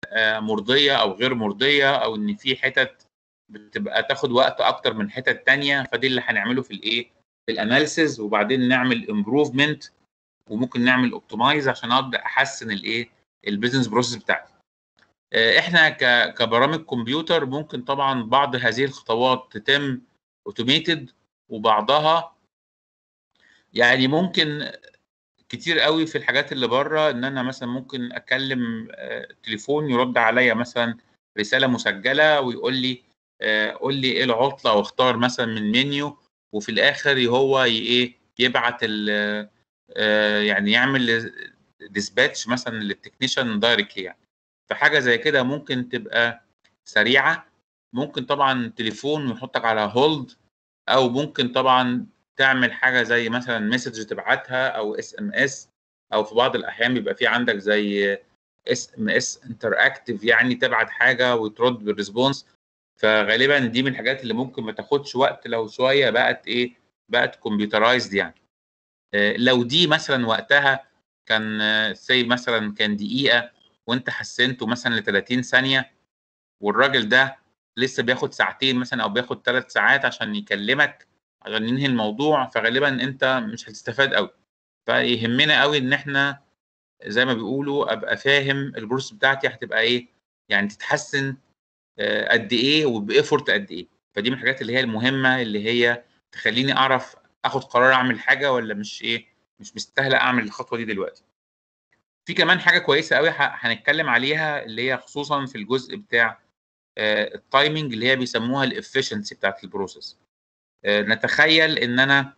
آه، مرضيه او غير مرضيه او ان في حتت بتبقى تاخد وقت اكتر من حتت تانية فدي اللي هنعمله في الايه في الاناليسز وبعدين نعمل امبروفمنت وممكن نعمل اوبتمايز عشان ابدا احسن الايه البيزنس بروسيس بتاعتي آه، احنا ك- كبرامج كمبيوتر ممكن طبعا بعض هذه الخطوات تتم اوتوميتد وبعضها يعني ممكن كتير قوي في الحاجات اللي بره ان انا مثلا ممكن اكلم آه، تليفون يرد عليا مثلا رساله مسجله ويقول لي آه، قول لي ايه العطله واختار مثلا من منيو وفي الاخر هو ي- ايه يبعت ال آه، يعني يعمل ديسباتش مثلا للتكنيشن دايركتلي يعني فحاجه زي كده ممكن تبقى سريعه ممكن طبعا تليفون يحطك على هولد او ممكن طبعا تعمل حاجه زي مثلا مسج تبعتها او اس ام اس او في بعض الاحيان بيبقى في عندك زي اس ام اس انتراكتيف يعني تبعت حاجه وترد بالريسبونس فغالبا دي من الحاجات اللي ممكن ما تاخدش وقت لو شويه بقت ايه بقت كمبيوترايزد يعني آه، لو دي مثلا وقتها كان سي مثلا كان دقيقه وانت حسنته مثلا ل 30 ثانيه والراجل ده لسه بياخد ساعتين مثلا او بياخد ثلاث ساعات عشان يكلمك عشان ينهي الموضوع فغالبا انت مش هتستفاد قوي فيهمنا قوي ان احنا زي ما بيقولوا ابقى فاهم البروسيس بتاعتي هتبقى ايه يعني تتحسن آه، قد ايه وبايفورت قد ايه فدي من الحاجات اللي هي المهمه اللي هي تخليني اعرف اخد قرار اعمل حاجه ولا مش ايه مش مستاهله اعمل الخطوه دي دلوقتي في كمان حاجه كويسه قوي ه- هنتكلم عليها اللي هي خصوصا في الجزء بتاع آه، التايمنج اللي هي بيسموها الافشنسي بتاعت البروسيس آه، نتخيل ان انا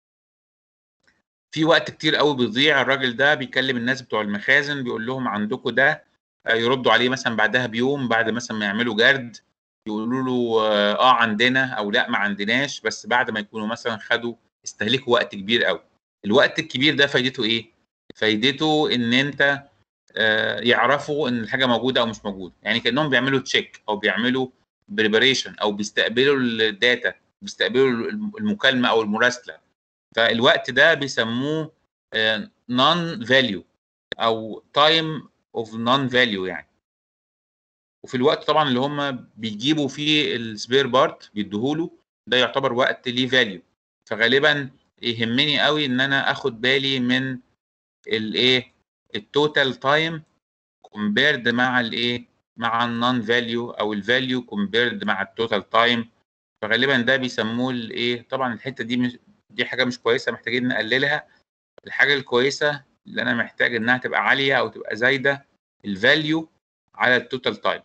في وقت كتير قوي بيضيع الراجل ده بيكلم الناس بتوع المخازن بيقول لهم عندكم ده آه، يردوا عليه مثلا بعدها بيوم بعد مثلا ما يعملوا جرد يقولوا له اه آه، عندنا او لا ما عندناش بس بعد ما يكونوا مثلا خدوا استهلكوا وقت كبير قوي الوقت الكبير ده فايدته ايه فايدته ان انت آه، يعرفوا ان الحاجه موجوده او مش موجوده يعني كانهم بيعملوا تشيك او بيعملوا بريباريشن او بيستقبلوا الداتا بيستقبلوا المكالمه او المراسله فالوقت ده بيسموه نون فاليو او تايم اوف نون فاليو يعني وفي الوقت طبعا اللي هم بيجيبوا فيه السبير بارت بيديهوله ده يعتبر وقت ليه فاليو فغالبا يهمني قوي ان انا اخد بالي من الايه التوتال تايم كومبيرد مع الايه مع النون فاليو او الفاليو كومبيرد مع التوتال تايم فغالبا ده بيسموه الايه طبعا الحته دي مش دي حاجه مش كويسه محتاجين نقللها الحاجه الكويسه اللي انا محتاج انها تبقى عاليه او تبقى زايده الفاليو على التوتال تايم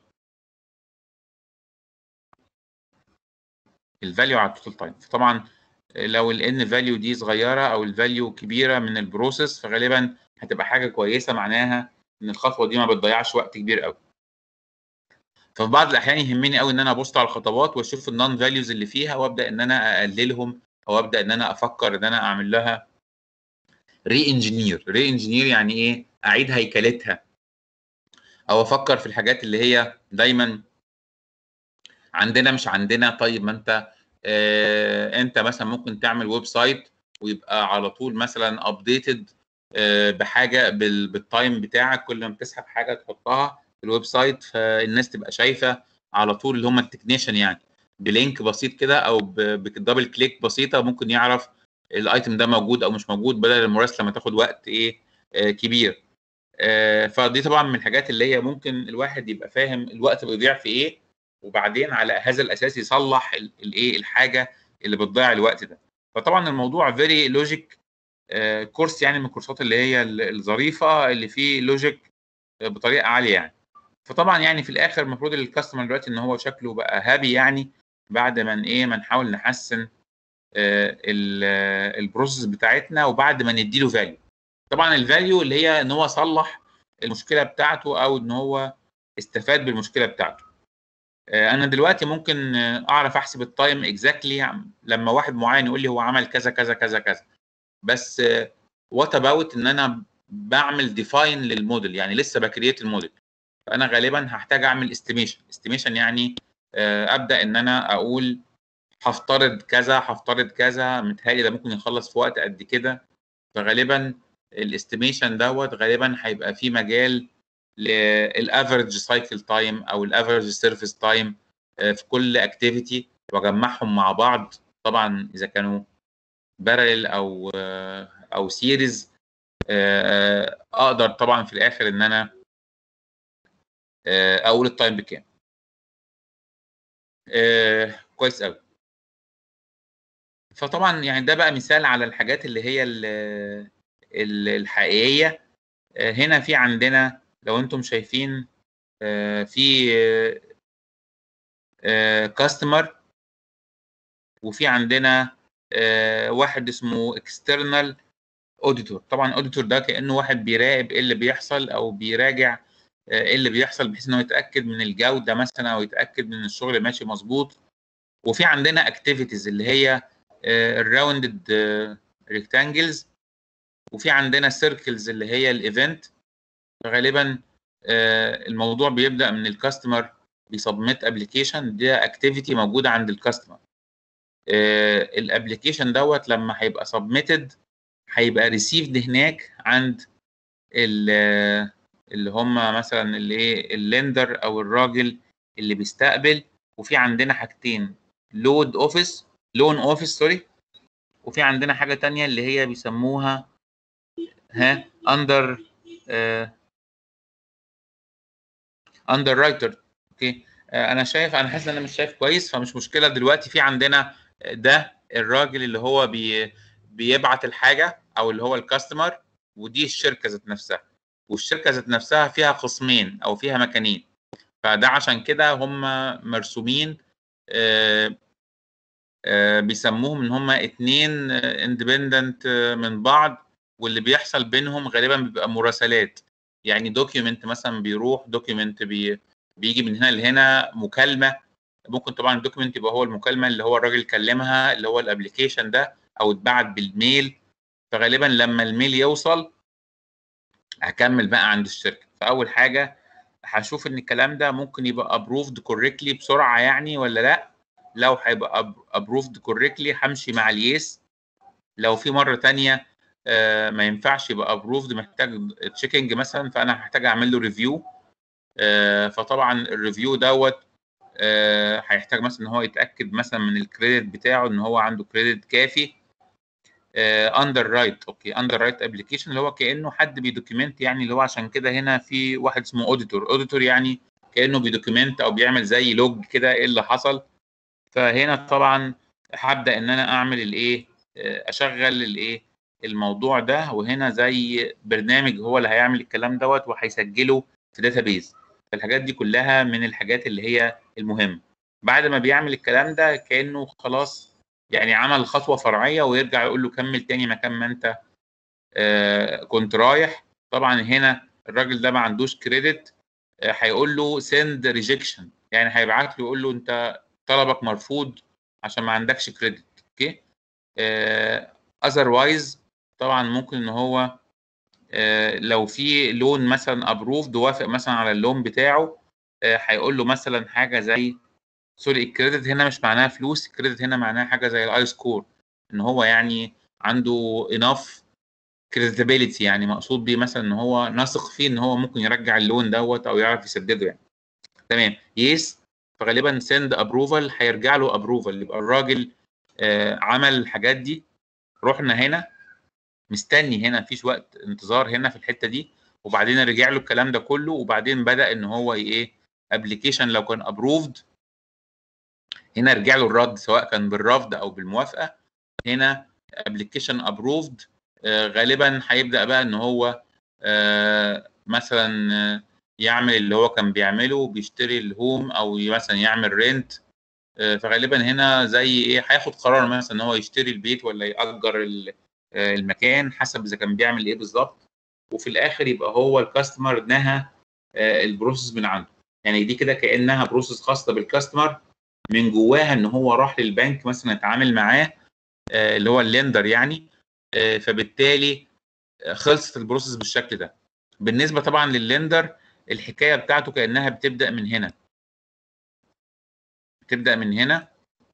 الفاليو على التوتال تايم فطبعا لو الان فاليو دي صغيره او الفاليو كبيره من البروسيس فغالبا هتبقى حاجه كويسه معناها ان الخطوه دي ما بتضيعش وقت كبير قوي ففي بعض الاحيان يهمني قوي ان انا ابص على الخطوات واشوف النون فاليوز اللي فيها وابدا ان انا اقللهم او ابدا ان انا افكر ان انا اعمل لها ري انجينير ري انجينير يعني ايه اعيد هيكلتها او افكر في الحاجات اللي هي دايما عندنا مش عندنا طيب ما انت آه انت مثلا ممكن تعمل ويب سايت ويبقى على طول مثلا ابديتد آه بحاجه بال- بالتايم بتاعك كل ما بتسحب حاجه تحطها في الويب سايت فالناس تبقى شايفه على طول اللي هم التكنيشن يعني بلينك بسيط كده او ب- بدبل كليك بسيطه ممكن يعرف الايتم ده موجود او مش موجود بدل المراسله ما تاخد وقت ايه آه كبير آه فدي طبعا من الحاجات اللي هي ممكن الواحد يبقى فاهم الوقت بيضيع في ايه وبعدين على هذا الاساس يصلح ال- الايه الحاجه اللي بتضيع الوقت ده فطبعا الموضوع فيري لوجيك كورس يعني من الكورسات اللي هي ال- الظريفه اللي فيه لوجيك بطريقه عاليه يعني فطبعا يعني في الاخر المفروض الكاستمر دلوقتي ان هو شكله بقى هابي يعني بعد ما ن- ايه ما نحاول نحسن البروسيس بتاعتنا وبعد ما نديله فاليو طبعا الفاليو اللي هي ان هو صلح المشكله بتاعته او ان هو استفاد بالمشكله بتاعته آه، انا دلوقتي ممكن آه، اعرف احسب التايم اكزاكتلي لما واحد معين يقول لي هو عمل كذا كذا كذا كذا بس وات اباوت ان انا بعمل ديفاين للموديل يعني لسه بكريت الموديل فانا غالبا هحتاج اعمل استيميشن استيميشن يعني آه، ابدا ان انا اقول هفترض كذا هفترض كذا متهيألي ده ممكن يخلص في وقت قد كده فغالبا الاستيميشن دوت غالبا هيبقى فيه مجال للافرج سايكل تايم او الافرج سيرفيس تايم في كل اكتيفيتي واجمعهم مع بعض طبعا اذا كانوا بارل او آه، او سيريز اقدر طبعا في الاخر ان انا آه، اقول التايم بكام آه، كويس قوي فطبعا يعني ده بقى مثال على الحاجات اللي هي ال- ال- الحقيقيه آه، هنا في عندنا لو انتم شايفين آه، في كاستمر وفي عندنا آه، واحد اسمه اكسترنال اوديتور طبعا اوديتور ده كانه واحد بيراقب ايه اللي بيحصل او بيراجع آه، ايه اللي بيحصل بحيث انه يتاكد من الجوده مثلا او يتاكد من الشغل ماشي مظبوط وفي عندنا اكتيفيتيز اللي هي الراوندد ريكتانجلز وفي عندنا سيركلز اللي هي الايفنت غالبا آه، الموضوع بيبدا من الكاستمر بيسبميت ابلكيشن ده اكتيفيتي موجوده عند الكاستمر الابلكيشن دوت لما هيبقى سبميتد هيبقى ريسيفد هناك عند ال- اللي هم مثلا اللي ايه اللندر او الراجل اللي بيستقبل وفي عندنا حاجتين لود اوفيس لون اوفيس سوري وفي عندنا حاجه تانية اللي هي بيسموها ها اندر اندر رايتر اوكي آه، انا شايف انا حاسس ان انا مش شايف كويس فمش مشكله دلوقتي في عندنا ده الراجل اللي هو بي بيبعت الحاجه او اللي هو الكاستمر ودي الشركه ذات نفسها والشركه ذات نفسها فيها قسمين او فيها مكانين فده عشان كده هم مرسومين آه، آه، بيسموهم ان هم اتنين اندبندنت من بعض واللي بيحصل بينهم غالبا بيبقى مراسلات يعني دوكيومنت مثلا بيروح دوكيومنت بي بيجي من هنا لهنا مكالمه ممكن طبعا الدوكيومنت يبقى هو المكالمه اللي هو الراجل كلمها اللي هو الابلكيشن ده او اتبعت بالميل فغالبا لما الميل يوصل هكمل بقى عند الشركه فاول حاجه هشوف ان الكلام ده ممكن يبقى ابروفد كوريكتلي بسرعه يعني ولا لا لو هيبقى ابروفد كوريكتلي همشي مع اليس لو في مره تانية آه، ما ينفعش يبقى ابروفد محتاج تشيكنج مثلا فانا هحتاج اعمل له ريفيو فطبعا الريفيو دوت آه، هيحتاج مثلا ان هو يتاكد مثلا من الكريدت بتاعه ان هو عنده كريدت كافي اندر رايت اوكي اندر رايت ابلكيشن اللي هو كانه حد بيدوكيمنت يعني اللي هو عشان كده هنا في واحد اسمه اوديتور اوديتور يعني كانه بيدوكيمنت او بيعمل زي لوج كده ايه اللي حصل فهنا طبعا هبدا ان انا اعمل الايه آه، اشغل الايه الموضوع ده وهنا زي برنامج هو اللي هيعمل الكلام دوت وهيسجله في داتابيز فالحاجات دي كلها من الحاجات اللي هي المهمه بعد ما بيعمل الكلام ده كانه خلاص يعني عمل خطوه فرعيه ويرجع يقول له كمل تاني مكان ما انت آه كنت رايح طبعا هنا الراجل ده ما عندوش كريدت آه هيقول له سند ريجكشن يعني هيبعت له يقول له انت طلبك مرفوض عشان ما عندكش كريدت اوكي اذروايز طبعا ممكن ان هو آه لو في لون مثلا ابروفد وافق مثلا على اللون بتاعه آه هيقول له مثلا حاجه زي سوري الكريدت هنا مش معناها فلوس الكريدت هنا معناها حاجه زي الاي سكور ان هو يعني عنده اناف كريديتابيلتي يعني مقصود بيه مثلا ان هو نثق فيه ان هو ممكن يرجع اللون دوت او يعرف يسدده يعني تمام يس فغالبا سند ابروفال هيرجع له ابروفال يبقى الراجل آه عمل الحاجات دي رحنا هنا مستني هنا مفيش وقت انتظار هنا في الحته دي وبعدين رجع له الكلام ده كله وبعدين بدا ان هو ايه ابلكيشن لو كان ابروفد هنا رجع له الرد سواء كان بالرفض او بالموافقه هنا ابلكيشن ابروفد غالبا هيبدا بقى ان هو آه مثلا آه يعمل اللي هو كان بيعمله بيشتري الهوم او مثلا يعمل رينت آه فغالبا هنا زي ايه هياخد قرار مثلا ان هو يشتري البيت ولا ياجر المكان حسب اذا كان بيعمل ايه بالظبط وفي الاخر يبقى هو الكاستمر نهى البروسيس من عنده يعني دي كده كانها بروسيس خاصه بالكاستمر من جواها ان هو راح للبنك مثلا اتعامل معاه اللي هو الليندر يعني فبالتالي خلصت البروسيس بالشكل ده بالنسبه طبعا للليندر الحكايه بتاعته كانها بتبدا من هنا بتبدا من هنا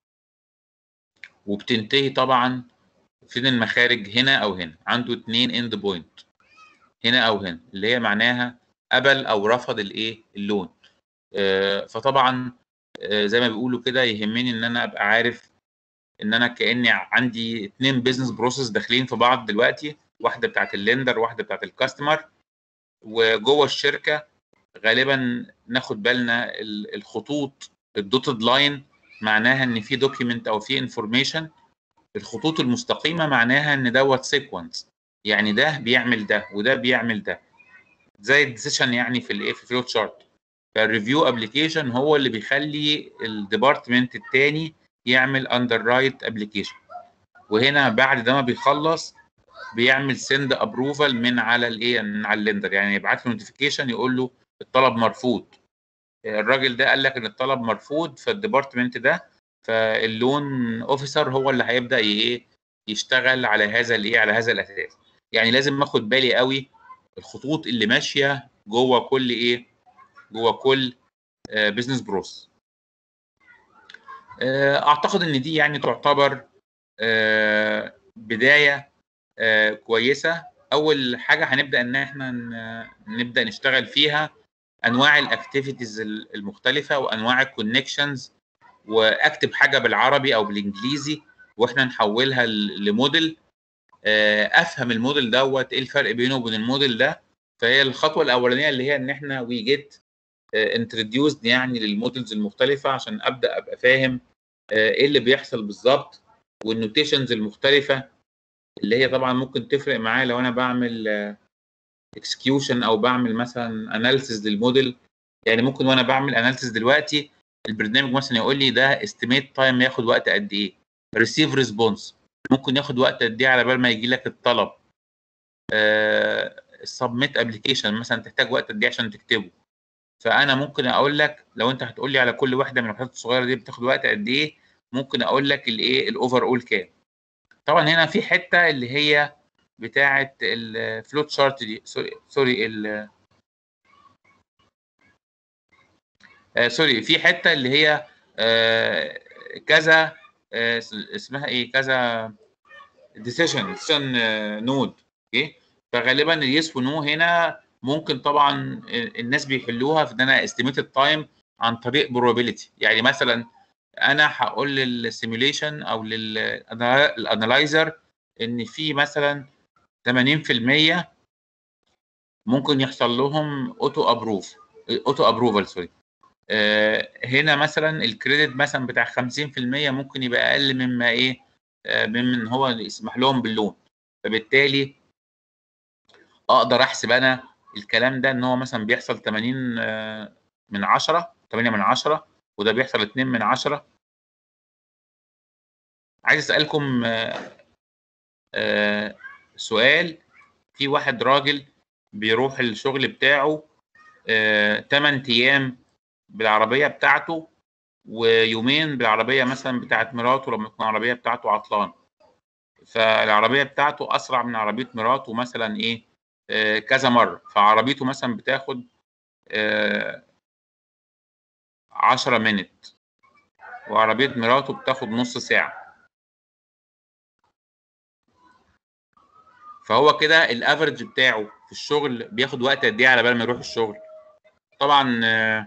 وبتنتهي طبعا فين المخارج هنا او هنا عنده اتنين اند بوينت هنا او هنا اللي هي معناها قبل او رفض الايه اللون آه، فطبعا آه، زي ما بيقولوا كده يهمني ان انا ابقى عارف ان انا كاني عندي اتنين بيزنس بروسيس داخلين في بعض دلوقتي واحده بتاعت الليندر واحده بتاعت الكاستمر وجوه الشركه غالبا ناخد بالنا ال- الخطوط الدوتد لاين معناها ان في دوكيمنت او في انفورميشن الخطوط المستقيمه معناها ان دوت سيكونس يعني ده بيعمل ده وده بيعمل ده زي الديسيشن يعني في الايه في الفلو تشارت فالريفيو ابلكيشن هو اللي بيخلي الديبارتمنت التاني يعمل اندر رايت ابلكيشن وهنا بعد ده ما بيخلص بيعمل سند ابروفال من على الايه من على الليندر يعني يبعت له نوتيفيكيشن يقول له الطلب مرفوض الراجل ده قال لك ان الطلب مرفوض فالديبارتمنت ده فاللون اوفيسر هو اللي هيبدا ي- ايه يشتغل على هذا الايه على هذا الاساس يعني لازم اخد بالي قوي الخطوط اللي ماشيه جوه كل ايه جوه كل بزنس بروس اعتقد ان دي يعني تعتبر آه، بدايه آه، كويسه اول حاجه هنبدا ان احنا ن- نبدا نشتغل فيها انواع الاكتيفيتيز المختلفه وانواع الكونكشنز واكتب حاجه بالعربي او بالانجليزي واحنا نحولها ل- لموديل آه، افهم الموديل دوت ايه الفرق بينه وبين الموديل ده فهي الخطوه الاولانيه اللي هي ان احنا وي جيت انتروديوسد يعني للموديلز المختلفه عشان ابدا ابقى فاهم آه، ايه اللي بيحصل بالظبط والنوتيشنز المختلفه اللي هي طبعا ممكن تفرق معايا لو انا بعمل اكسكيوشن او بعمل مثلا اناليسيز للموديل يعني ممكن وانا بعمل اناليسيز دلوقتي البرنامج مثلا يقول لي ده استيميت تايم ياخد وقت قد ايه ريسيف ريسبونس ممكن ياخد وقت قد ايه على بال ما يجي لك الطلب السبميت ابلكيشن مثلا تحتاج وقت قد ايه عشان تكتبه فانا ممكن اقول لك لو انت هتقول لي على كل واحده من الحاجات الصغيره دي بتاخد وقت قد ايه ممكن اقول لك الايه الاوفر اول كام طبعا هنا في حته اللي هي بتاعه الفلوت شارت دي سوري سوري ال آه سوري في حته اللي هي آه كذا آه اسمها ايه كذا ديسيشن ديسيشن نود اوكي فغالبا اليس ونو هنا ممكن طبعا الناس بيحلوها في ان انا استيميتد تايم عن طريق probability يعني مثلا انا هقول للسيميوليشن او للانالايزر ان في مثلا 80% ممكن يحصل لهم اوتو ابروف اوتو ابروفال سوري هنا مثلا الكريدت مثلا بتاع 50% ممكن يبقى اقل مما ايه آه، ممن هو يسمح لهم باللون فبالتالي اقدر احسب انا الكلام ده ان هو مثلا بيحصل 80 آه، من 10 8 من 10 وده بيحصل 2 من 10 عايز اسالكم آه، آه، سؤال في واحد راجل بيروح الشغل بتاعه 8 ايام بالعربيه بتاعته ويومين بالعربيه مثلا بتاعت مراته لما تكون العربيه بتاعته عطلان فالعربيه بتاعته اسرع من عربيه مراته مثلا ايه آه، كذا مره فعربيته مثلا بتاخد آه، 10 منت وعربيه مراته بتاخد نص ساعه فهو كده الافرج بتاعه في الشغل بياخد وقت قد ايه على بال ما يروح الشغل طبعا آه،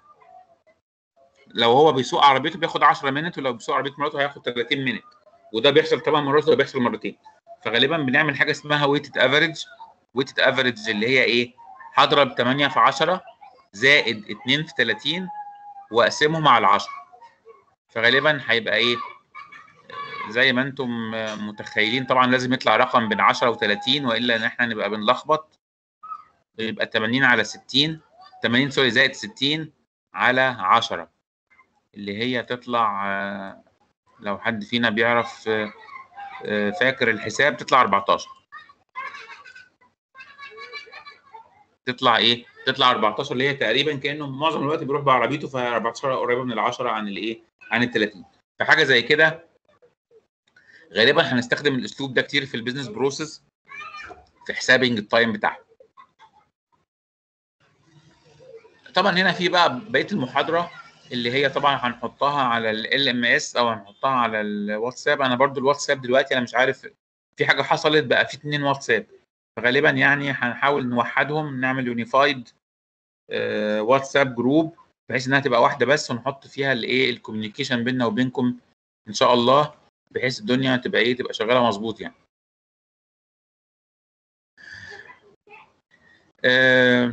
لو هو بيسوق عربيته بياخد 10 منت ولو بيسوق عربيه مراته هياخد 30 منت وده بيحصل 8 مرات وده بيحصل مرتين فغالبا بنعمل حاجه اسمها ويتد افريج ويتد افريج اللي هي ايه هضرب 8 في 10 زائد 2 في 30 واقسمهم على 10 فغالبا هيبقى ايه زي ما انتم متخيلين طبعا لازم يطلع رقم بين 10 و30 والا ان احنا نبقى بنلخبط يبقى 80 على 60 80 سوري زائد 60 على 10 اللي هي تطلع آه، لو حد فينا بيعرف آه، آه، فاكر الحساب تطلع 14 تطلع ايه؟ تطلع 14 اللي هي تقريبا كانه معظم الوقت بيروح بعربيته ف 14 قريبه من ال 10 عن الايه؟ عن ال 30 فحاجه زي كده غالبا هنستخدم الاسلوب ده كتير في البيزنس بروسيس في حسابنج التايم بتاعها طبعا هنا في بقى بقيه المحاضره اللي هي طبعا هنحطها على ال ام اس او هنحطها على الواتساب انا برضو الواتساب دلوقتي انا مش عارف في حاجه حصلت بقى في اتنين واتساب فغالبا يعني هنحاول نوحدهم نعمل يونيفايد آه، واتساب جروب بحيث انها تبقى واحده بس ونحط فيها الايه الكوميونيكيشن بيننا وبينكم ان شاء الله بحيث الدنيا تبقى ايه تبقى شغاله مظبوط يعني آه،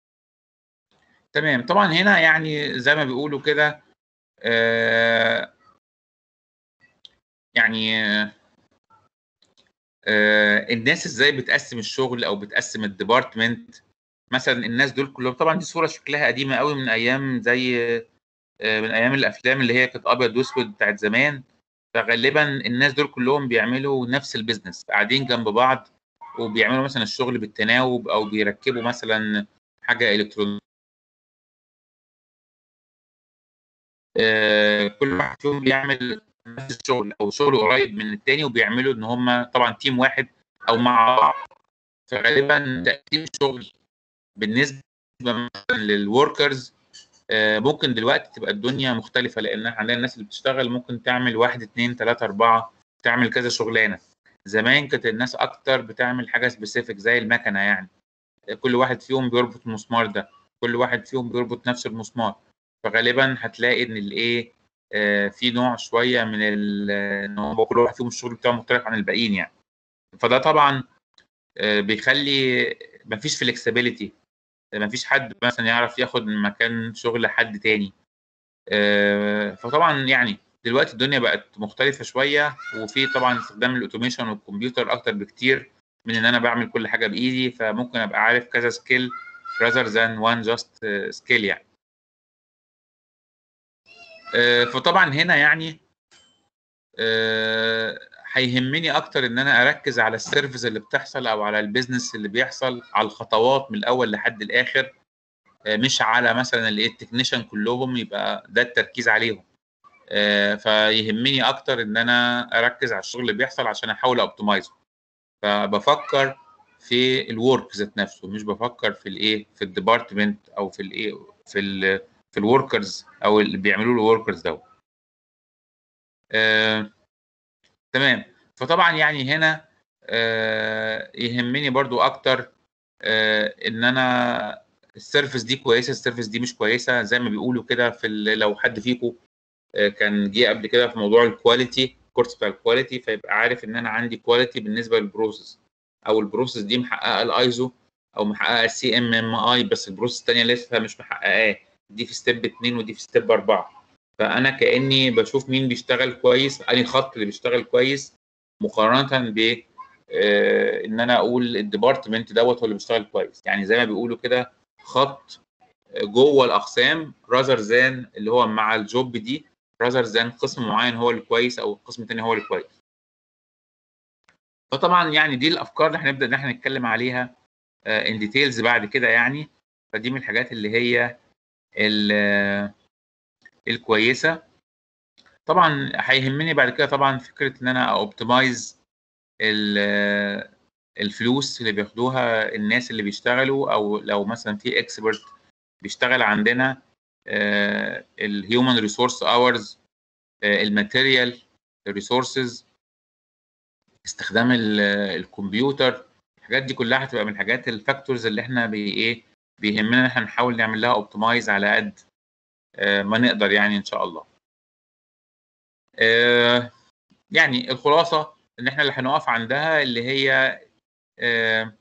تمام طبعا هنا يعني زي ما بيقولوا كده آه، يعني آه، آه، الناس ازاي بتقسم الشغل او بتقسم الديبارتمنت مثلا الناس دول كلهم طبعا دي صوره شكلها قديمه قوي من ايام زي آه، من ايام الافلام اللي هي كانت ابيض واسود بتاعت زمان فغالبا الناس دول كلهم بيعملوا نفس البيزنس قاعدين جنب بعض وبيعملوا مثلا الشغل بالتناوب او بيركبوا مثلا حاجه الكترونيه آه، كل واحد فيهم بيعمل نفس الشغل او شغل قريب من التاني وبيعملوا ان هم طبعا تيم واحد او مع بعض فغالبا تقسيم الشغل بالنسبه مثلا للوركرز آه، ممكن دلوقتي تبقى الدنيا مختلفه لان إحنا عندنا الناس اللي بتشتغل ممكن تعمل واحد اتنين تلاته اربعه تعمل كذا شغلانه زمان كانت الناس اكتر بتعمل حاجه سبيسيفيك زي المكنه يعني كل واحد فيهم بيربط المسمار ده كل واحد فيهم بيربط نفس المسمار فغالبا هتلاقي ان الايه آه، في نوع شويه من ال- ان هو كل واحد فيهم الشغل بتاعه مختلف عن الباقيين يعني فده طبعا آه، بيخلي مفيش فلكسبيليتي مفيش حد مثلا يعرف ياخد مكان شغل حد تاني آه، فطبعا يعني دلوقتي الدنيا بقت مختلفة شوية وفي طبعا استخدام الاوتوميشن والكمبيوتر اكتر بكتير من ان انا بعمل كل حاجة بايدي فممكن ابقى عارف كذا سكيل rather than one just uh, skill يعني آه، فطبعا هنا يعني آه، هيهمني اكتر ان انا اركز على السيرفيس اللي بتحصل او على البيزنس اللي بيحصل على الخطوات من الاول لحد الاخر آه، مش على مثلا الايه التكنيشن كلهم يبقى ده التركيز عليهم آه، فيهمني اكتر ان انا اركز على الشغل اللي بيحصل عشان احاول اوبتمايزه فبفكر في الورك ذات نفسه مش بفكر في الايه في الديبارتمنت او في الايه في ال في الوركرز او اللي بيعملوه الوركرز دوت آه، تمام فطبعا يعني هنا آه، يهمني برضو اكتر آه، ان انا السيرفيس دي كويسه السيرفيس دي مش كويسه زي ما بيقولوا كده في ال- لو حد فيكم آه، كان جه قبل كده في موضوع الكواليتي الكورس بتاع الكواليتي فيبقى عارف ان انا عندي كواليتي بالنسبه للبروسيس او البروسيس دي محققه الايزو او محققه السي ام ام اي بس البروسيس الثانيه لسه مش محققاه دي في ستيب 2 ودي في ستيب 4 فانا كاني بشوف مين بيشتغل كويس انهي خط اللي بيشتغل كويس مقارنه ب آه، ان انا اقول الديبارتمنت دوت هو اللي بيشتغل كويس يعني زي ما بيقولوا كده خط جوه الاقسام راذر ذان اللي هو مع الجوب دي راذر ذان قسم معين هو اللي كويس او قسم تاني هو اللي كويس فطبعا يعني دي الافكار اللي هنبدا ان احنا نتكلم عليها ان ديتيلز بعد كده يعني فدي من الحاجات اللي هي ال- الكويسه طبعا هيهمني بعد كده طبعا فكره ان انا اوبتمايز الفلوس اللي بياخدوها الناس اللي بيشتغلوا او لو مثلا في اكسبرت بيشتغل عندنا الهيومن ريسورس اورز الماتيريال الريسورسز استخدام ال- الكمبيوتر الحاجات دي كلها هتبقى من الحاجات الفاكتورز اللي احنا بي ايه بيهمنا ان احنا نحاول نعمل لها اوبتمايز على قد آه، ما نقدر يعني ان شاء الله آه، يعني الخلاصه ان احنا اللي هنقف عندها اللي هي آه،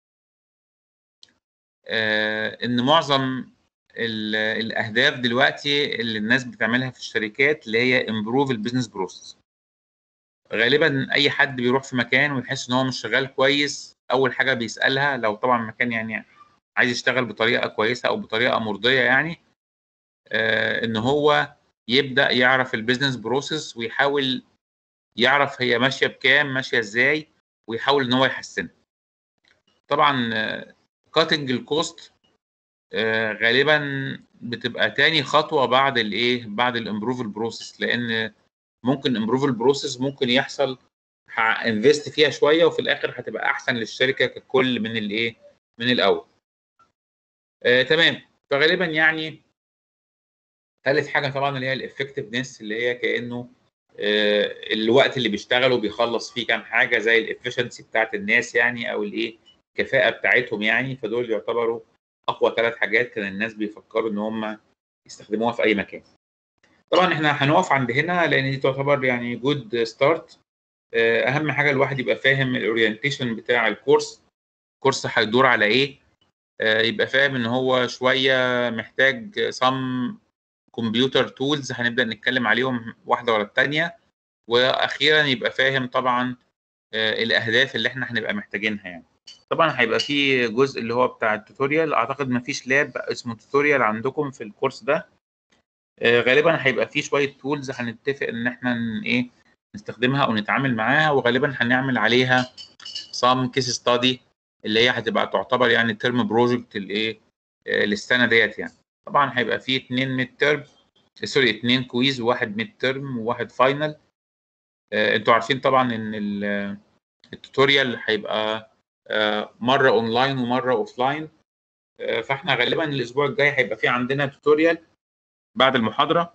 آه، ان معظم ال- الاهداف دلوقتي اللي الناس بتعملها في الشركات اللي هي امبروف البيزنس بروسيس غالبا اي حد بيروح في مكان ويحس ان هو مش شغال كويس اول حاجه بيسالها لو طبعا مكان يعني عايز يشتغل بطريقه كويسه او بطريقه مرضيه يعني آه ان هو يبدا يعرف البيزنس بروسيس ويحاول يعرف هي ماشيه بكام ماشيه ازاي ويحاول ان هو يحسنها طبعا كاتنج الكوست غالبا بتبقى تاني خطوه بعد الايه بعد الامبروف البروسيس لان ممكن امبروف البروسيس ممكن يحصل انفست فيها شويه وفي الاخر هتبقى احسن للشركه ككل من الايه من الاول آه تمام فغالبا يعني ثالث حاجه طبعا اللي هي الافكتفنس اللي هي كانه آه الوقت اللي بيشتغلوا بيخلص فيه كام حاجه زي الافشنسي بتاعت الناس يعني او الايه الكفاءه بتاعتهم يعني فدول يعتبروا اقوى ثلاث حاجات كان الناس بيفكروا ان هم يستخدموها في اي مكان طبعا احنا هنقف عند هنا لان دي تعتبر يعني جود ستارت اهم حاجه الواحد يبقى فاهم الاورينتيشن بتاع الكورس الكورس هيدور على ايه آه، يبقى فاهم ان هو شويه محتاج صم كمبيوتر تولز هنبدا نتكلم عليهم واحده ورا الثانيه واخيرا يبقى فاهم طبعا آه، الاهداف اللي احنا هنبقى محتاجينها يعني طبعا هيبقى في جزء اللي هو بتاع التوتوريال اعتقد ما فيش لاب اسمه توتوريال عندكم في الكورس ده آه، غالبا هيبقى في شويه تولز هنتفق ان احنا ن- ايه نستخدمها او نتعامل معاها وغالبا هنعمل عليها صام كيس ستادي اللي هي هتبقى تعتبر يعني ترم بروجكت الايه آه، للسنه ديت يعني طبعا هيبقى في اتنين ميد ترم سوري اتنين كويز وواحد ميد ترم وواحد فاينل انتوا عارفين طبعا ان ال- التوتوريال هيبقى آه، مره اونلاين ومره اوفلاين فاحنا غالبا الاسبوع الجاي هيبقى في عندنا توتوريال بعد المحاضره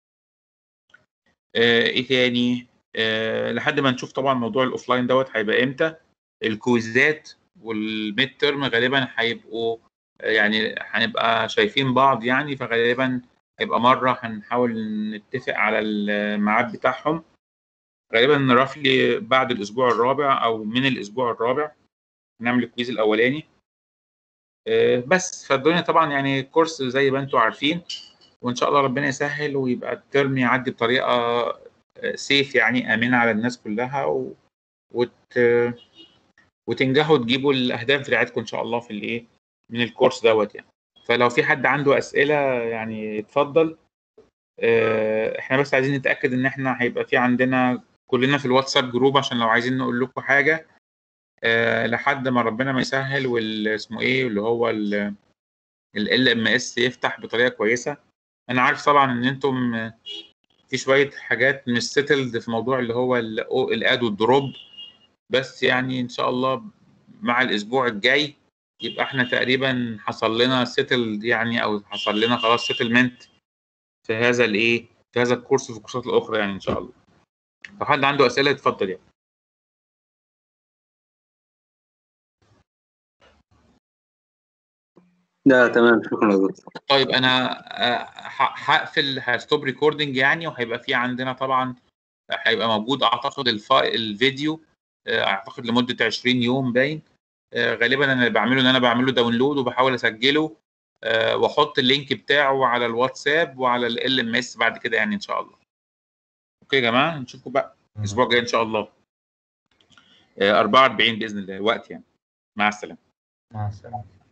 آه، ايه تاني آه، لحد ما نشوف طبعا موضوع الاوفلاين دوت هيبقى امتى الكويزات والميد ترم غالبا هيبقوا آه، يعني هنبقى شايفين بعض يعني فغالبا هيبقى مره هنحاول نتفق على الميعاد بتاعهم غالبا رافلي بعد الاسبوع الرابع او من الاسبوع الرابع نعمل الكويز الاولاني آه، بس فالدنيا طبعا يعني كورس زي ما انتم عارفين وان شاء الله ربنا يسهل ويبقى الترم يعدي بطريقه سيف يعني امنه على الناس كلها و... وت... وتنجحوا تجيبوا الاهداف بتاعتكم ان شاء الله في الايه من الكورس دوت يعني فلو في حد عنده اسئله يعني اتفضل آه، احنا بس عايزين نتاكد ان احنا هيبقى في عندنا كلنا في الواتساب جروب عشان لو عايزين نقول لكم حاجه آه، لحد ما ربنا ما يسهل وال اسمه ايه اللي هو ال ال ام اس يفتح بطريقه كويسه انا عارف طبعا ان انتم آه، في شويه حاجات مش سيتلد في موضوع اللي هو ال- الاد والدروب بس يعني ان شاء الله مع الاسبوع الجاي يبقى احنا تقريبا حصل لنا سيتلد يعني او حصل لنا خلاص سيتلمنت في هذا الايه في هذا الكورس وفي الكورسات الاخرى يعني ان شاء الله لو حد عنده اسئله يتفضل يعني لا تمام شكرا يا دكتور طيب انا آه، ه- هقفل هستوب ريكوردنج يعني وهيبقى في عندنا طبعا هيبقى موجود اعتقد الفا... الفيديو آه، اعتقد لمده 20 يوم باين آه، غالبا انا اللي بعمله ان انا بعمله داونلود وبحاول اسجله آه، واحط اللينك بتاعه على الواتساب وعلى ال ام اس بعد كده يعني ان شاء الله اوكي يا جماعه نشوفكم بقى الاسبوع الجاي ان شاء الله آه، 44 باذن الله وقت يعني مع السلامه مع السلامة